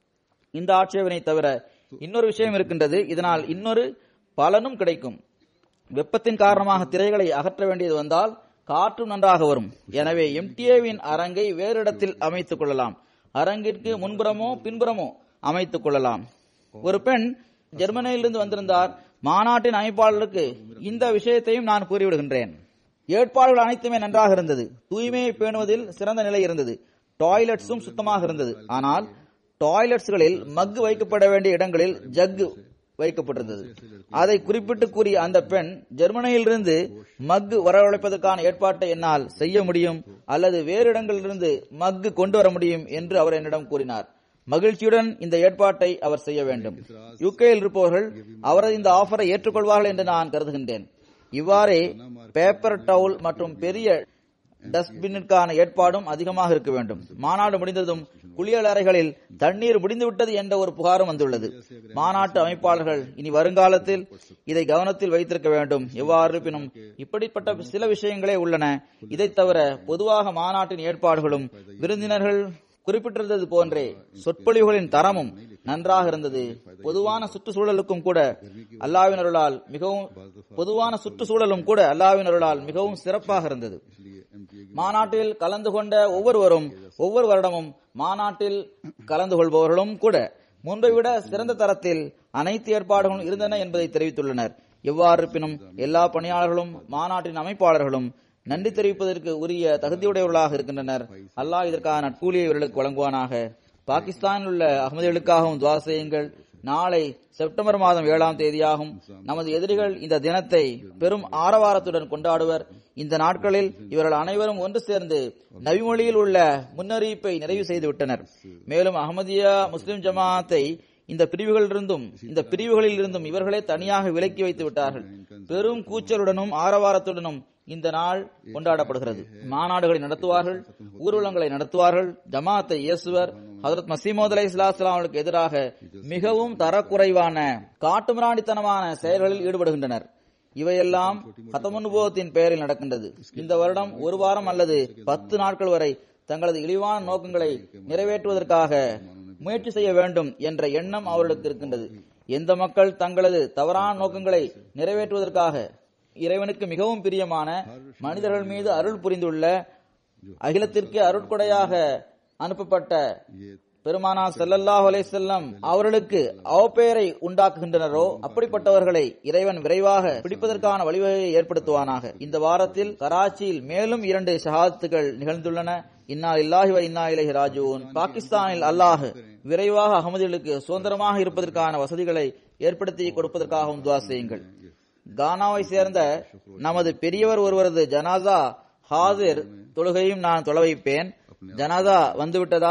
இந்த ஆட்சேபனை தவிர இன்னொரு விஷயம் இருக்கின்றது இதனால் இன்னொரு பலனும் கிடைக்கும் வெப்பத்தின் காரணமாக திரைகளை அகற்ற வேண்டியது வந்தால் காற்றும் நன்றாக வரும் எனவே எம்டிஏவின் அரங்கை வேறு இடத்தில் அமைத்துக் கொள்ளலாம் அரங்கிற்கு முன்புறமோ பின்புறமோ அமைத்துக் கொள்ளலாம் ஒரு பெண் ஜெர்மனியிலிருந்து வந்திருந்தார் மாநாட்டின் அமைப்பாளருக்கு இந்த விஷயத்தையும் நான் கூறிவிடுகின்றேன் ஏற்பாடுகள் அனைத்துமே நன்றாக இருந்தது தூய்மையை பேணுவதில் சிறந்த நிலை இருந்தது டாய்லெட்ஸும் சுத்தமாக இருந்தது ஆனால் டாய்லெட்ஸ்களில் மக்கு வைக்கப்பட வேண்டிய இடங்களில் ஜக்கு வைக்கப்பட்டிருந்தது அதை குறிப்பிட்டு கூறிய அந்த பெண் ஜெர்மனியிலிருந்து மக்கு வரவழைப்பதற்கான ஏற்பாட்டை என்னால் செய்ய முடியும் அல்லது வேறு இடங்களிலிருந்து மக்கு கொண்டு வர முடியும் என்று அவர் என்னிடம் கூறினார் மகிழ்ச்சியுடன் இந்த ஏற்பாட்டை அவர் செய்ய வேண்டும் யுகேயில் இருப்பவர்கள் அவரது இந்த ஆஃபரை ஏற்றுக்கொள்வார்கள் என்று நான் கருதுகின்றேன் இவ்வாறே பேப்பர் டவுல் மற்றும் பெரிய டஸ்ட்பின்னிற்கான ஏற்பாடும் அதிகமாக இருக்க வேண்டும் மாநாடு முடிந்ததும் குளியல் அறைகளில் தண்ணீர் முடிந்துவிட்டது என்ற ஒரு புகாரும் வந்துள்ளது மாநாட்டு அமைப்பாளர்கள் இனி வருங்காலத்தில் இதை கவனத்தில் வைத்திருக்க வேண்டும் எவ்வாறு இருப்பினும் இப்படிப்பட்ட சில விஷயங்களே உள்ளன இதைத் தவிர பொதுவாக மாநாட்டின் ஏற்பாடுகளும் விருந்தினர்கள் குறிப்பிட்டிருந்தது போன்றே சொற்பொழிவுகளின் தரமும் நன்றாக இருந்தது பொதுவான சுற்றுச்சூழலுக்கும் கூட அல்லாவின் அருளால் மிகவும் பொதுவான சுற்றுச்சூழலும் கூட அல்லாவின் அருளால் மிகவும் சிறப்பாக இருந்தது மாநாட்டில் கலந்து கொண்ட ஒவ்வொருவரும் ஒவ்வொரு வருடமும் மாநாட்டில் கலந்து கொள்பவர்களும் கூட முன்பை விட சிறந்த தரத்தில் அனைத்து ஏற்பாடுகளும் இருந்தன என்பதை தெரிவித்துள்ளனர் எவ்வாறு இருப்பினும் எல்லா பணியாளர்களும் மாநாட்டின் அமைப்பாளர்களும் நன்றி தெரிவிப்பதற்கு உரிய தகுதியுடையவர்களாக இருக்கின்றனர் அல்லாஹ் இதற்கான நட்கூலியை இவர்களுக்கு வழங்குவானாக பாகிஸ்தானில் உள்ள அகமதிகளுக்காகவும் துவா செய்யுங்கள் நாளை செப்டம்பர் மாதம் ஏழாம் தேதியாகும் நமது எதிரிகள் இந்த தினத்தை பெரும் ஆரவாரத்துடன் கொண்டாடுவர் இந்த நாட்களில் இவர்கள் அனைவரும் ஒன்று சேர்ந்து நபிமொழியில் உள்ள முன்னறிவிப்பை நிறைவு செய்து விட்டனர் மேலும் அகமதியா முஸ்லிம் ஜமாத்தை இந்த பிரிவுகளிலிருந்தும் இந்த பிரிவுகளில் இருந்தும் இவர்களே தனியாக விலக்கி வைத்து விட்டார்கள் பெரும் கூச்சலுடனும் ஆரவாரத்துடனும் இந்த நாள் கொண்டாடப்படுகிறது மாநாடுகளை நடத்துவார்கள் ஊர்வலங்களை நடத்துவார்கள் ஜமாத்தை இயேசுவர் ஹதரத் மசீமோத் அலை அவர்களுக்கு எதிராக மிகவும் தரக்குறைவான காட்டுமிராண்டித்தனமான செயல்களில் ஈடுபடுகின்றனர் இவையெல்லாம் ஹத்தமுனுபவத்தின் பெயரில் நடக்கின்றது இந்த வருடம் ஒரு வாரம் அல்லது பத்து நாட்கள் வரை தங்களது இழிவான நோக்கங்களை நிறைவேற்றுவதற்காக முயற்சி செய்ய வேண்டும் என்ற எண்ணம் அவர்களுக்கு இருக்கின்றது எந்த மக்கள் தங்களது தவறான நோக்கங்களை நிறைவேற்றுவதற்காக இறைவனுக்கு மிகவும் பிரியமான மனிதர்கள் மீது அருள் புரிந்துள்ள அகிலத்திற்கு அருட்கொடையாக அனுப்பப்பட்ட பெருமானா ஸல்லல்லாஹு அலைஹி வஸல்லம் அவர்களுக்கு அவப்பெயரை உண்டாக்குகின்றனரோ அப்படிப்பட்டவர்களை இறைவன் விரைவாக பிடிப்பதற்கான வழிவகையை ஏற்படுத்துவானாக இந்த வாரத்தில் கராச்சியில் மேலும் இரண்டு ஷஹாத்துகள் நிகழ்ந்துள்ளன இன்னா இல்லாஹி வ இன்னா இலைஹி ராஜிஊன் பாகிஸ்தானில் அல்லாஹ் விரைவாக அகமதிகளுக்கு சுதந்திரமாக இருப்பதற்கான வசதிகளை ஏற்படுத்தி கொடுப்பதற்காகவும் துவா செய்யுங்கள் கானாவை சேர்ந்த நமது பெரியவர் ஒருவரது ஜனாசா ஹாசிர் தொழுகையும் நான் தொலை வைப்பேன் ஜனாசா வந்துவிட்டதா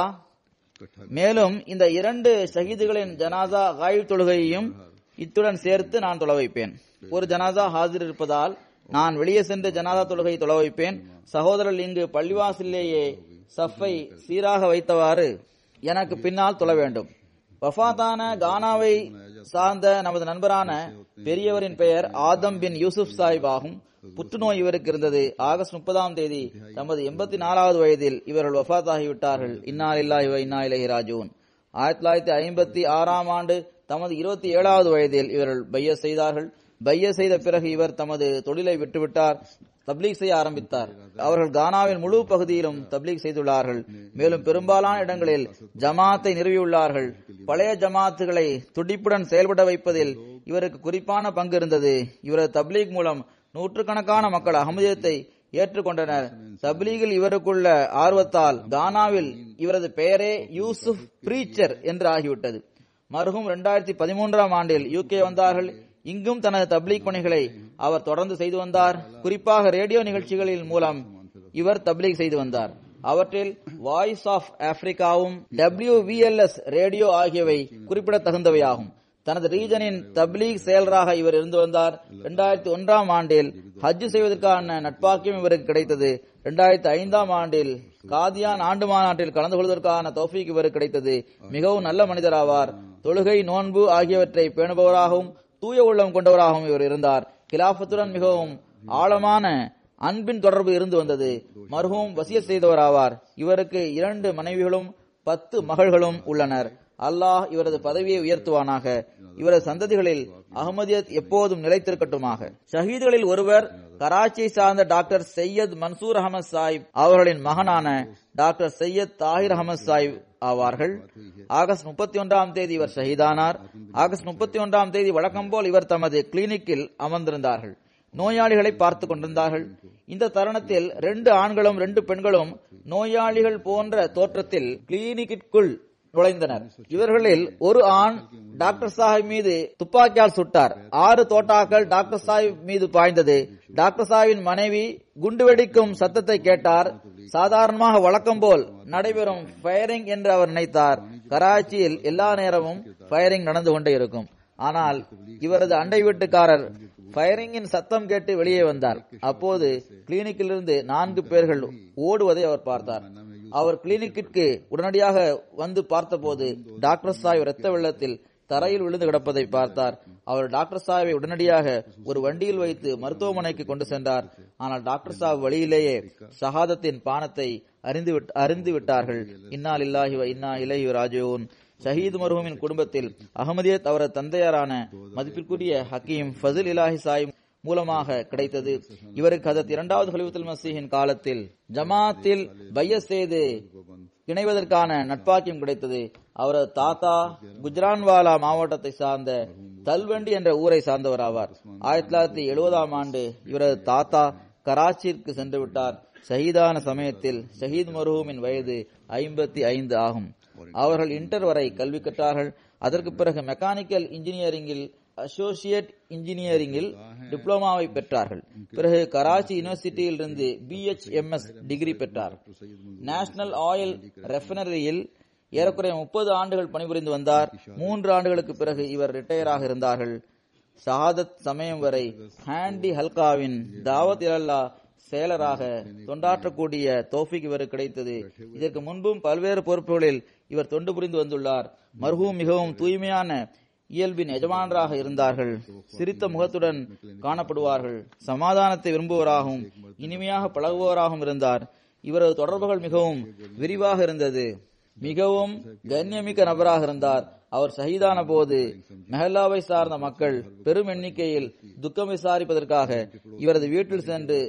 மேலும் இந்த இரண்டு ஷஹீதுகளின் ஜனாசா காயிப் தொழுகையையும் இத்துடன் சேர்த்து நான் தொலை வைப்பேன் ஒரு ஜனாசா ஹாசிர் இருப்பதால் நான் வெளியே சென்று ஜனாதா தொழுகையை தொலை வைப்பேன் சகோதரர் இங்கு பள்ளிவாசலிலேயே சஃபை சீராக வைத்தவாறு எனக்கு பின்னால் தொழ வேண்டும் வஃபாத்தான கானாவை சார்ந்த நமது நண்பரான பெரியவரின் பெயர் ஆதம் பின் யூசுப் சாஹிப் ஆகும் புற்றுநோய் இவருக்கு இருந்தது ஆகஸ்ட் முப்பதாம் தேதி தமது எண்பத்தி நாலாவது வயதில் இவர்கள் வஃபாத் ஆகிவிட்டார்கள் இன்னா இல்லாஹி வ இன்னா இலைஹி ராஜூன் ஆயிரத்தி தொள்ளாயிரத்தி ஐம்பத்தி ஆறாம் ஆண்டு தமது இருபத்தி ஏழாவது வயதில் இவர்கள் பைய செய்தார்கள் பைய செய்த பிறகு இவர் தமது தொழிலை விட்டுவிட்டார் தப்லீக் செய்ய ஆரம்பித்தார் அவர்கள் கானாவின் முழு பகுதியிலும் தப்லீக் செய்துள்ளார்கள் மேலும் பெரும்பாலான இடங்களில் ஜமாத்தை நிறுவியுள்ளார்கள் பழைய ஜமாத்துகளை துடிப்புடன் செயல்பட வைப்பதில் இவருக்கு குறிப்பான பங்கு இருந்தது இவரது தப்லீக் மூலம் நூற்றுக்கணக்கான மக்கள் அகமதியத்தை ஏற்றுக்கொண்டனர் தப்லீகில் இவருக்குள்ள ஆர்வத்தால் கானாவில் இவரது பெயரே யூசுப் பிரீச்சர் என்று ஆகிவிட்டது மருகும் இரண்டாயிரத்தி பதிமூன்றாம் ஆண்டில் யூகே வந்தார்கள் இங்கும் தனது தப்லீக் பணிகளை அவர் தொடர்ந்து செய்து வந்தார் குறிப்பாக ரேடியோ நிகழ்ச்சிகளின் மூலம் இவர் தப்லீக் செய்து வந்தார் அவற்றில் வாய்ஸ் ஆஃப் ஆப்பிரிக்காவும் டபிள்யூவிஎல்எஸ் ரேடியோ ஆகியவை குறிப்பிடத்தகுந்தவையாகும் தனது ரீஜனின் தப்லீக் செயலராக இவர் இருந்து வந்தார் இரண்டாயிரத்தி ஒன்றாம் ஆண்டில் ஹஜ் செய்வதற்கான நட்பாக்கியம் இவருக்கு கிடைத்தது இரண்டாயிரத்தி ஐந்தாம் ஆண்டில் காதியான் ஆண்டு மாநாட்டில் கலந்து கொள்வதற்கான தௌஃபீக் இவருக்கு கிடைத்தது மிகவும் நல்ல மனிதராவார் தொழுகை நோன்பு ஆகியவற்றை பேணுபவராகவும் தூய உள்ளம் கொண்டவராகவும் இவர் இருந்தார் கிலாபத்துடன் மிகவும் ஆழமான அன்பின் தொடர்பு இருந்து வந்தது மருகும் வசிய செய்தவராவார் இவருக்கு இரண்டு மனைவிகளும் பத்து மகள்களும் உள்ளனர் அல்லாஹ் இவரது பதவியை உயர்த்துவானாக இவரது சந்ததிகளில் அகமதியத் எப்போதும் நிலைத்திருக்கட்டுமாக ஷஹீதுகளில் ஒருவர் கராச்சியை சார்ந்த டாக்டர் சையத் மன்சூர் அகமது சாஹிப் அவர்களின் மகனான டாக்டர் சையத் தாஹிர் அகமது சாஹிப் ஆவார்கள் ஆகஸ்ட் முப்பத்தி ஒன்றாம் தேதி இவர் ஷஹீதானார் ஆகஸ்ட் முப்பத்தி ஒன்றாம் தேதி வழக்கம் போல் இவர் தமது கிளினிக்கில் அமர்ந்திருந்தார்கள் நோயாளிகளை பார்த்து கொண்டிருந்தார்கள் இந்த தருணத்தில் ரெண்டு ஆண்களும் ரெண்டு பெண்களும் நோயாளிகள் போன்ற தோற்றத்தில் கிளினிக்கிற்குள் நுழைந்தனர் இவர்களில் ஒரு ஆண் டாக்டர் சாஹிப் மீது துப்பாக்கியால் சுட்டார் ஆறு தோட்டாக்கள் டாக்டர் சாஹிப் மீது பாய்ந்தது டாக்டர் சாஹிப்பின் மனைவி குண்டுவெடிக்கும் சத்தத்தை கேட்டார் சாதாரணமாக வழக்கம் போல் நடைபெறும் ஃபயரிங் என்று அவர் நினைத்தார் கராச்சியில் எல்லா நேரமும் ஃபயரிங் நடந்து கொண்டே இருக்கும் ஆனால் இவரது அண்டை வீட்டுக்காரர் ஃபயரிங்கின் சத்தம் கேட்டு வெளியே வந்தார் அப்போது கிளினிக்கிலிருந்து நான்கு பேர்கள் ஓடுவதை அவர் பார்த்தார் அவர் கிளினிக்கிற்கு உடனடியாக வந்து பார்த்தபோது டாக்டர் சாஹிப் இரத்த வெள்ளத்தில் தரையில் விழுந்து கிடப்பதை பார்த்தார் அவர் டாக்டர் சாஹிப்பை உடனடியாக ஒரு வண்டியில் வைத்து மருத்துவமனைக்கு கொண்டு சென்றார் ஆனால் டாக்டர் சாஹிப் வழியிலேயே ஷஹாதத்தின் பானத்தை அறிந்து விட்- அறிந்து விட்டார்கள் இன்னால் இல்லாஹி வ இன்னா இலைஹி ராஜிஊன் ஷஹீத் மருஹூமின் குடும்பத்தில் அகமதியத் அவரது தந்தையாரான மதிப்பிற்குரிய ஹக்கீம் ஃபசில் இலாஹி சாஹிப் மூலமாக கிடைத்தது இவருக்கு அதத் இரண்டாவது ஹலிஃபத்துல் மசீஹின் காலத்தில் ஜமாத்தில் பைய செய்து இணைவதற்கான நட்பாக்கியம் கிடைத்தது அவரது தாத்தா குஜ்ரான்வாலா மாவட்டத்தை சார்ந்த தல்வண்டி என்ற ஊரை சார்ந்தவர் ஆவார் ஆயிரத்தி தொள்ளாயிரத்தி எழுபதாம் ஆண்டு இவரது தாத்தா கராச்சிற்கு சென்று விட்டார் ஷஹீதான சமயத்தில் ஷஹீத் மருஹூமின் வயது ஐம்பத்தி ஐந்து ஆகும் அவர்கள் இன்டர் வரை கல்வி கற்றார்கள் அதற்கு பிறகு மெக்கானிக்கல் இன்ஜினியரிங்கில் அசோசியேட் இன்ஜினியரிங்கில் டிப்ளோமாவை பெற்றார்கள் பிறகு கராச்சி யூனிவர்சிட்டியில் இருந்து பிஎச்எம்எஸ் டிகிரி பெற்றார் நேஷனல் ஆயில் ரெஃபினரியில் ஏறக்குறைய முப்பது ஆண்டுகள் பணிபுரிந்து வந்தார் மூன்று ஆண்டுகளுக்கு பிறகு இவர் ரிட்டையராக இருந்தார்கள் ஷஹாதத் சமயம் வரை ஹாண்டி ஹல்காவின் தாவத் இலல்லா செயலராக தொண்டாற்றக்கூடிய தோஃபிக் இவருக்கு கிடைத்தது இதற்கு முன்பும் பல்வேறு பொறுப்புகளில் இவர் தொண்டு புரிந்து வந்துள்ளார் மர்ஹூம் மிகவும் தூய்மையான இயல்பின் எஜமானராக இருந்தார்கள் சிரித்த முகத்துடன் காணப்படுவார்கள் சமாதானத்தை விரும்புவராகவும் இனிமையாக பழகுபவராகவும் இருந்தார் இவரது தொடர்புகள் மிகவும் விரிவாக இருந்தது மிகவும் கண்ணியமிக்க நபராக இருந்தார் அவர் ஷஹீதான போது மெஹல்லாவை சார்ந்த மக்கள் பெரும் எண்ணிக்கையில் துக்கம் விசாரிப்பதற்காக இவரது வீட்டில் சென்று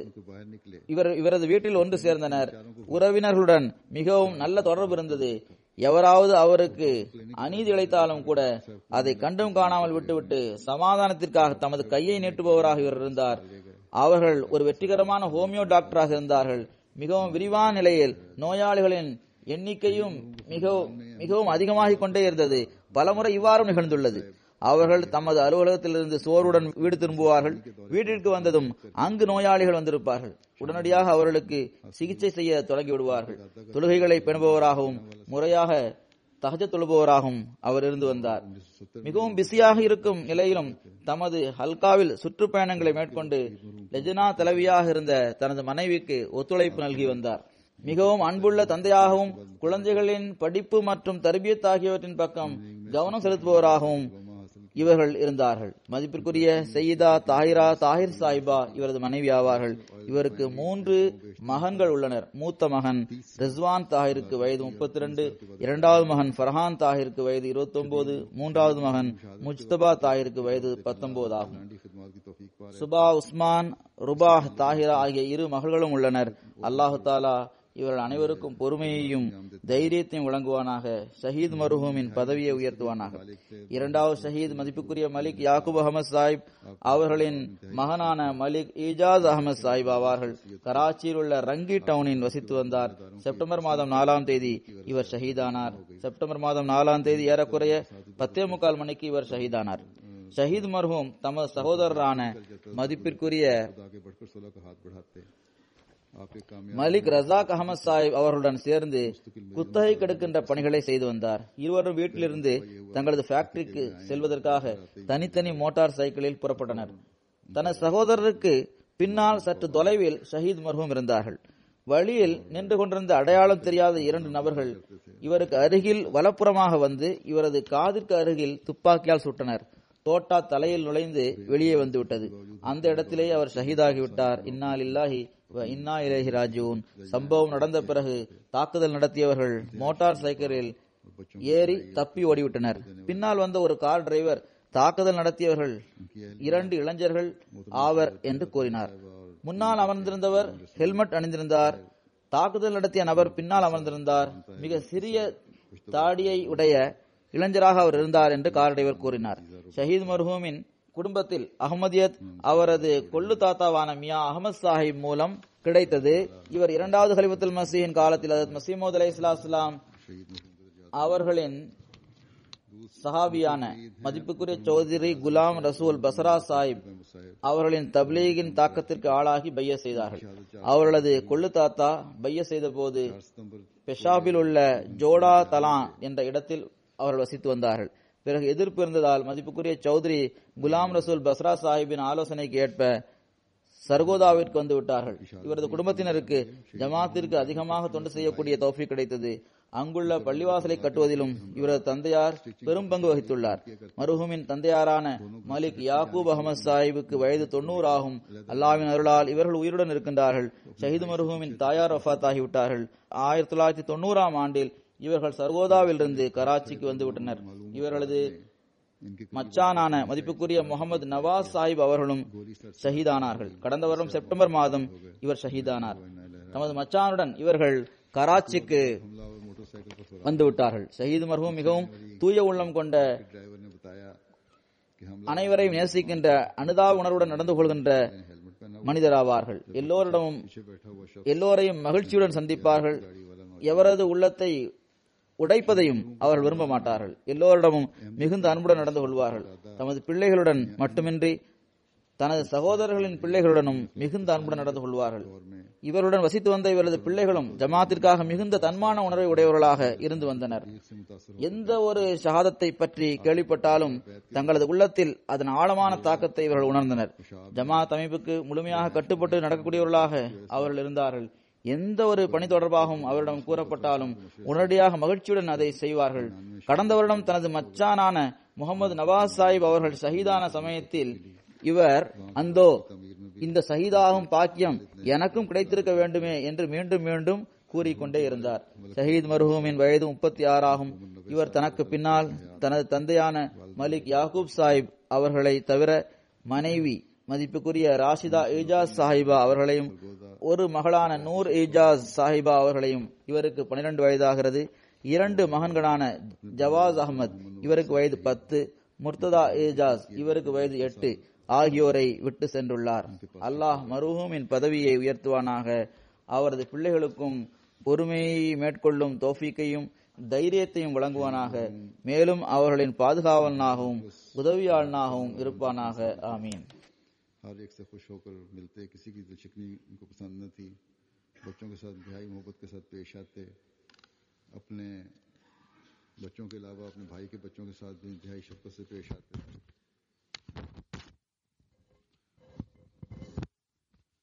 இவர் இவரது வீட்டில் ஒன்று சேர்ந்தனர் உறவினர்களுடன் மிகவும் நல்ல தொடர்பு இருந்தது எவராவது அவருக்கு அநீதி இழைத்தாலும் கூட அதை கண்டும் காணாமல் விட்டுவிட்டு சமாதானத்திற்காக தமது கையை நீட்டுபவராக இவர் இருந்தார் அவர்கள் ஒரு வெற்றிகரமான ஹோமியோ டாக்டராக இருந்தார்கள் மிகவும் விரிவான நிலையில் நோயாளிகளின் எண்ணிக்கையும் மிகவும் மிகவும் அதிகமாகிக் கொண்டே இருந்தது பலமுறை இவ்வாறும் நிகழ்ந்துள்ளது அவர்கள் தமது அலுவலகத்திலிருந்து சோர்வுடன் வீடு திரும்புவார்கள் வீட்டிற்கு வந்ததும் அங்கு நோயாளிகள் வந்திருப்பார்கள் உடனடியாக அவர்களுக்கு சிகிச்சை செய்ய தொடங்கி விடுவார்கள் தொழுகைகளை பெறுபவராகவும் முறையாக தகஜ தொழுபவராகவும் அவர் இருந்து வந்தார் மிகவும் பிஸியாக இருக்கும் நிலையிலும் தமது ஹல்காவில் சுற்றுப்பயணங்களை மேற்கொண்டு லெஜனா தலைவியாக இருந்த தனது மனைவிக்கு ஒத்துழைப்பு நல்கி வந்தார் மிகவும் அன்புள்ள தந்தையாகவும் குழந்தைகளின் படிப்பு மற்றும் தர்பியத் ஆகியவற்றின் பக்கம் கவனம் செலுத்துபவராகவும் இவர்கள் இருந்தார்கள் மதிப்பிற்குரிய செய்தா தாஹிரா தாஹிர் சாஹிபா இவரது மனைவி ஆவார்கள் இவருக்கு மூன்று மகன்கள் உள்ளனர் மூத்த மகன் ரிஸ்வான் தாஹிருக்கு வயது முப்பத்தி ரெண்டு இரண்டாவது மகன் ஃபர்ஹான் தாஹிருக்கு வயது இருபத்தி ஒன்பது மூன்றாவது மகன் முஜ்தபா தாஹிருக்கு வயது பத்தொன்பது ஆகும் डी खिदमत की तौफीक पा சுபா உஸ்மான் ருபாஹ் தாஹிரா ஆகிய இரு மகள்களும் உள்ளனர் அல்லாஹு தாலா இவர்கள் அனைவருக்கும் பொறுமையையும் தைரியத்தையும் வழங்குவானாக ஷஹீத் மருஹூமின் பதவியை உயர்த்துவானாக இரண்டாவது ஷஹீத் மதிப்புக்குரிய மலிக் யாக்கூப் அகமது சாஹிப் அவர்களின் மகனான மலிக் ஈஜாஸ் அகமது சாஹிப் ஆவார்கள் கராச்சியில் உள்ள ரங்கி டவுனில் வசித்து வந்தார் செப்டம்பர் மாதம் நாலாம் தேதி இவர் ஷஹீதானார் செப்டம்பர் மாதம் நாலாம் தேதி ஏறக்குறைய பத்தே முக்கால் மணிக்கு இவர் ஷஹீதானார் ஷஹீத் மர்ஹூம் தமது சகோதரரான மதிப்பிற்குரிய खुदा के बढ़कर सोलह का हाथ बढ़ाते आपके कामयाब மலிக் ரசாக் அகமது சாஹிப் அவர்களுடன் சேர்ந்து குத்தகை கெடுக்கின்ற பணிகளை செய்து வந்தார் இருவரும் வீட்டிலிருந்து தங்களது ஃபேக்டரிக்கு செல்வதற்காக தனித்தனி மோட்டார் சைக்கிளில் புறப்பட்டனர் தனது சகோதரருக்கு பின்னால் சற்று தொலைவில் ஷஹீத் மர்ஹூம் இருந்தார்கள் வழியில் நின்று கொண்டிருந்த அடையாளம் தெரியாத இரண்டு நபர்கள் இவருக்கு அருகில் வலப்புறமாக வந்து இவரது காதிற்கு அருகில் துப்பாக்கியால் சுட்டனர் தோட்டா தலையில் நுழைந்து வெளியே வந்து விட்டது அந்த இடத்திலேயே அவர் ஷஹீதாகிவிட்டார் இன்னா லில்லாஹி வ இன்னா இலைஹி ராஜிஊன் சம்பவம் நடந்த பிறகு தாக்குதல் நடத்தியவர்கள் மோட்டார் சைக்கிளில் ஏறி தப்பி ஓடிவிட்டனர் பின்னால் வந்த ஒரு கார் டிரைவர் தாக்குதல் நடத்தியவர்கள் இரண்டு இளைஞர்கள் ஆவர் என்று கூறினார் முன்னால் அமர்ந்திருந்தவர் ஹெல்மெட் அணிந்திருந்தார் தாக்குதல் நடத்திய நபர் பின்னால் அமர்ந்திருந்தார் மிக சிறிய தாடியை உடைய இளைஞராக அவர் இருந்தார் என்று கார் டிரைவர் கூறினார் ஷஹீத் மர்ஹூமின் குடும்பத்தில் அகமதியத் அவரது கொள்ளு தாத்தாவான மியா அகமது சாஹிப் மூலம் கிடைத்தது இவர் இரண்டாவது ஹலிஃபத்துல் மசீஹின் காலத்தில் அதத் மசீமோத் அலை இஸ்லாம் அவர்களின் சஹாபியான மதிப்புக்குரிய சௌதரி குலாம் ரசூல் பசரா சாஹிப் அவர்களின் தப்லீகின் தாக்கத்திற்கு ஆளாகி பைய செய்தார்கள் அவர்களது கொள்ளு தாத்தா பைய செய்த போது सितंबर பெஷாபில் உள்ள ஜோடா தலான் என்ற இடத்தில் அவர்கள் வசித்து வந்தார்கள் பிறகு எதிர்ப்பு இருந்ததால் மதிப்புக்குரிய சௌத்ரி குலாம் ரசூல் பஸ்ரா சாஹிப்பின் ஆலோசனைக்கு ஏற்ப சர்கோதாவிற்கு வந்து விட்டார்கள் இவரது குடும்பத்தினருக்கு ஜமாத்திற்கு அதிகமாக தொண்டு செய்யக்கூடிய தௌஃபி கிடைத்தது அங்குள்ள பள்ளிவாசலை கட்டுவதிலும் இவரது தந்தையார் பெரும் பங்கு வகித்துள்ளார் மருஹூமின் தந்தையாரான மலிக் யாக்கூப் அகமது சாஹிபுக்கு வயது தொண்ணூறு ஆகும் அல்லாவின் அருளால் இவர்கள் உயிருடன் இருக்கின்றார்கள் ஷஹீது மருஹூமின் தாயார் வஃத் ஆகிவிட்டார்கள் ஆயிரத்தி தொள்ளாயிரத்தி தொண்ணூறாம் ஆண்டில் இவர்கள் சர்கோதாவிலிருந்து கராச்சிக்கு வந்துவிட்டனர் இவர்களது इनके மச்சானான மதிப்புக்குரிய முகமது நவாஸ் சாஹிப் அவர்களும் ஷஹீதானார்கள் கடந்த வருடம் செப்டம்பர் மாதம் இவர் ஷஹீதானார் தமது மச்சானுடன் இவர்கள் கராச்சிக்கு हमलावर मोटरसाइकिल पर सवार வந்துவிட்டார்கள் ஷஹீது மர்ஹூம் மிகவும் தூய உள்ளம் கொண்ட ड्राइवर ने बताया कि हमला அனைவரையும் நேசிக்கின்ற அனுதாப உணர்வுடன் நடந்து கொள்கின்ற हेलमेट पहना மனிதராவார்கள் எல்லோரிடமும் पीछे बैठा हुआ शख्स எல்லோரையும் மகிழ்ச்சியுடன் சந்திப்பார்கள் எவரது உள்ளத்தை உடைப்பதையும் அவர்கள் விரும்ப மாட்டார்கள் எல்லோரிடமும் மிகுந்த அன்புடன் நடந்து கொள்வார்கள் தமது பிள்ளைகளுடன் மட்டுமின்றி தனது சகோதரர்களின் பிள்ளைகளுடனும் மிகுந்த அன்புடன் நடந்து கொள்வார்கள் இவருடன் வசித்து வந்த இவரது பிள்ளைகளும் ஜமாத்திற்காக மிகுந்த தன்மான உணர்வை உடையவர்களாக இருந்து வந்தனர் से मुतासर எந்த ஒரு ஷஹாதத்தை பற்றி கேள்விப்பட்டாலும் தங்களது உள்ளத்தில் அதன் ஆழமான தாக்கத்தை இவர்கள் உணர்ந்தனர் ஜமாத் அமைப்புக்கு முழுமையாக கட்டுப்பட்டு நடக்கக்கூடியவர்களாக அவர்கள் இருந்தார்கள் எந்த ஒரு பணி தொடர்பாகவும் அவரிடம் கூறப்பட்டாலும் உடனடியாக மகிழ்ச்சியுடன் அதை செய்வார்கள் கடந்த வருடம் தனது மச்சானான முகமது நவாஸ் சாஹிப் அவர்கள் ஷஹீதான சமயத்தில் இவர் அந்தோ இந்த ஷஹீதாகும் பாக்கியம் எனக்கும் கிடைத்திருக்க வேண்டுமே என்று மீண்டும் மீண்டும் கூறிக்கொண்டே இருந்தார் ஷஹீத் மர்ஹூமின் வயது முப்பத்தி ஆறாகும் இவர் தனக்கு பின்னால் தனது தந்தையான மலிக் யாக்கூப் சாஹிப் அவர்களை தவிர மனைவி மதிப்புக்குரிய ராஷிதா ஏஜாஸ் சாஹிபா அவர்களையும் ஒரு மகளான நூர் ஏஜாஸ் சாஹிபா அவர்களையும் இவருக்கு பனிரெண்டு வயதாகிறது இரண்டு மகன்களான ஜவாஸ் அகமது இவருக்கு வயது பத்து முர்த்ததா ஏஜாஸ் இவருக்கு வயது எட்டு ஆகியோரை விட்டு சென்றுள்ளார் அல்லாஹ் மருஹூமின் பதவியை உயர்த்துவானாக அவரது பிள்ளைகளுக்கும் பொறுமையை மேற்கொள்ளும் தோஃபீக்கையும் தைரியத்தையும் வழங்குவானாக மேலும் அவர்களின் பாதுகாவலனாகவும் உதவியாளனாகவும் இருப்பானாக ஆமீன் हर एक से खुश होकर मिलते किसी की दिलचकनी उनको पसंद न थी बच्चों के साथ इंतहाई मोहब्बत के साथ पेश आते अपने बच्चों के अलावा अपने भाई के बच्चों के साथ भी इंतहाई शफकत से पेश आते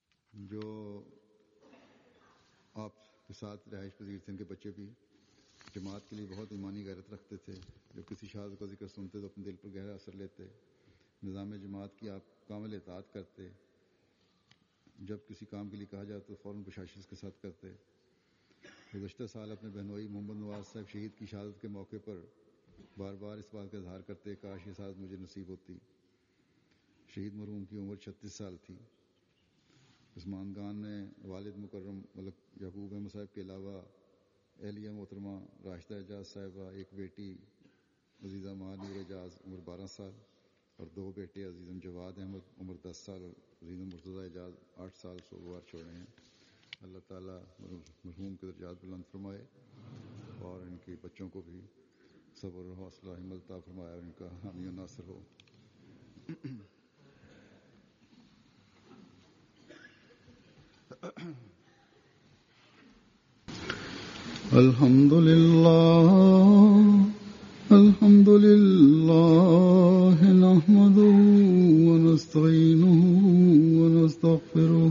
जो आपके साथ रहायश पजीर थे उनके बच्चे भी जमात के लिए बहुत ईमानी गैरत रखते थे जब किसी शहादत का जिक्र सुनते तो अपने दिल पर गहरा असर लेते निज़ाम जमात की आप कामिल इतात करते जब किसी काम के लिए कहा जाए तो फ़ौरन प्रशासन के साथ करते गुजशत साल अपने बहनोई मोहम्मद नवाज साहब शहीद की शहादत के मौके पर बार बार इस बात का इजहार करते काश ये साथ मुझे नसीब होती शहीद मरहूम की उम्र छत्तीस साल थी उस्मान खान ने वालिद मुकर्रम मलक यकूब अहमद साहब के अलावा एहलिया मोहतरमा राशिदा एजाज साहिबा एक बेटी अजीज़ा महानूर एजाज उम्र बारह साल और दो बेटे अजीज़म जवाद अहमद उम्र दस साल और अजीज़म मुर्तज़ा एजाज आठ साल सोमवार छोड़े हैं अल्लाह ताला मरहूम के दर्जात बुलंद फरमाए और इनके बच्चों को भी सब्र और हौसला हिम्मत फरमाया और इनका हामी और नासर हो الحمد لله الحمد لله نحمده ونستعينه ونستغفره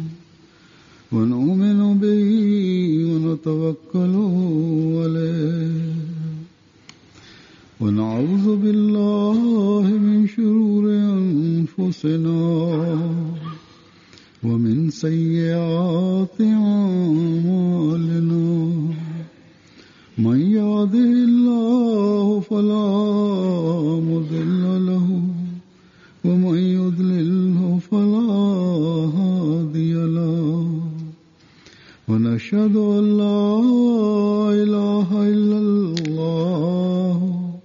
ونؤمن به ونتوكل عليه ونعوذ بالله من شرور أنفسنا ومن سيئات أعمالنا من يهده الله فلا مضل له ومن يضلله فلا هادي له ونشهد أن لا إله إلا الله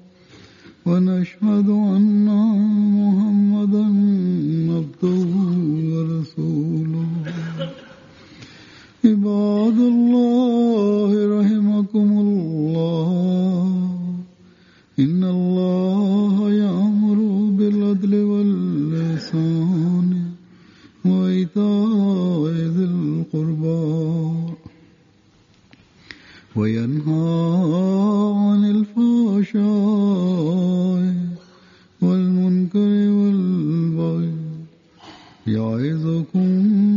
ونشهد أن محمدا عبده ورسوله عباد الله رحمكم الله إن الله يأمر بالعدل واللسان وإيتاء ذي القربى وينهى عن الفحشاء والمنكر والبغي يعظكم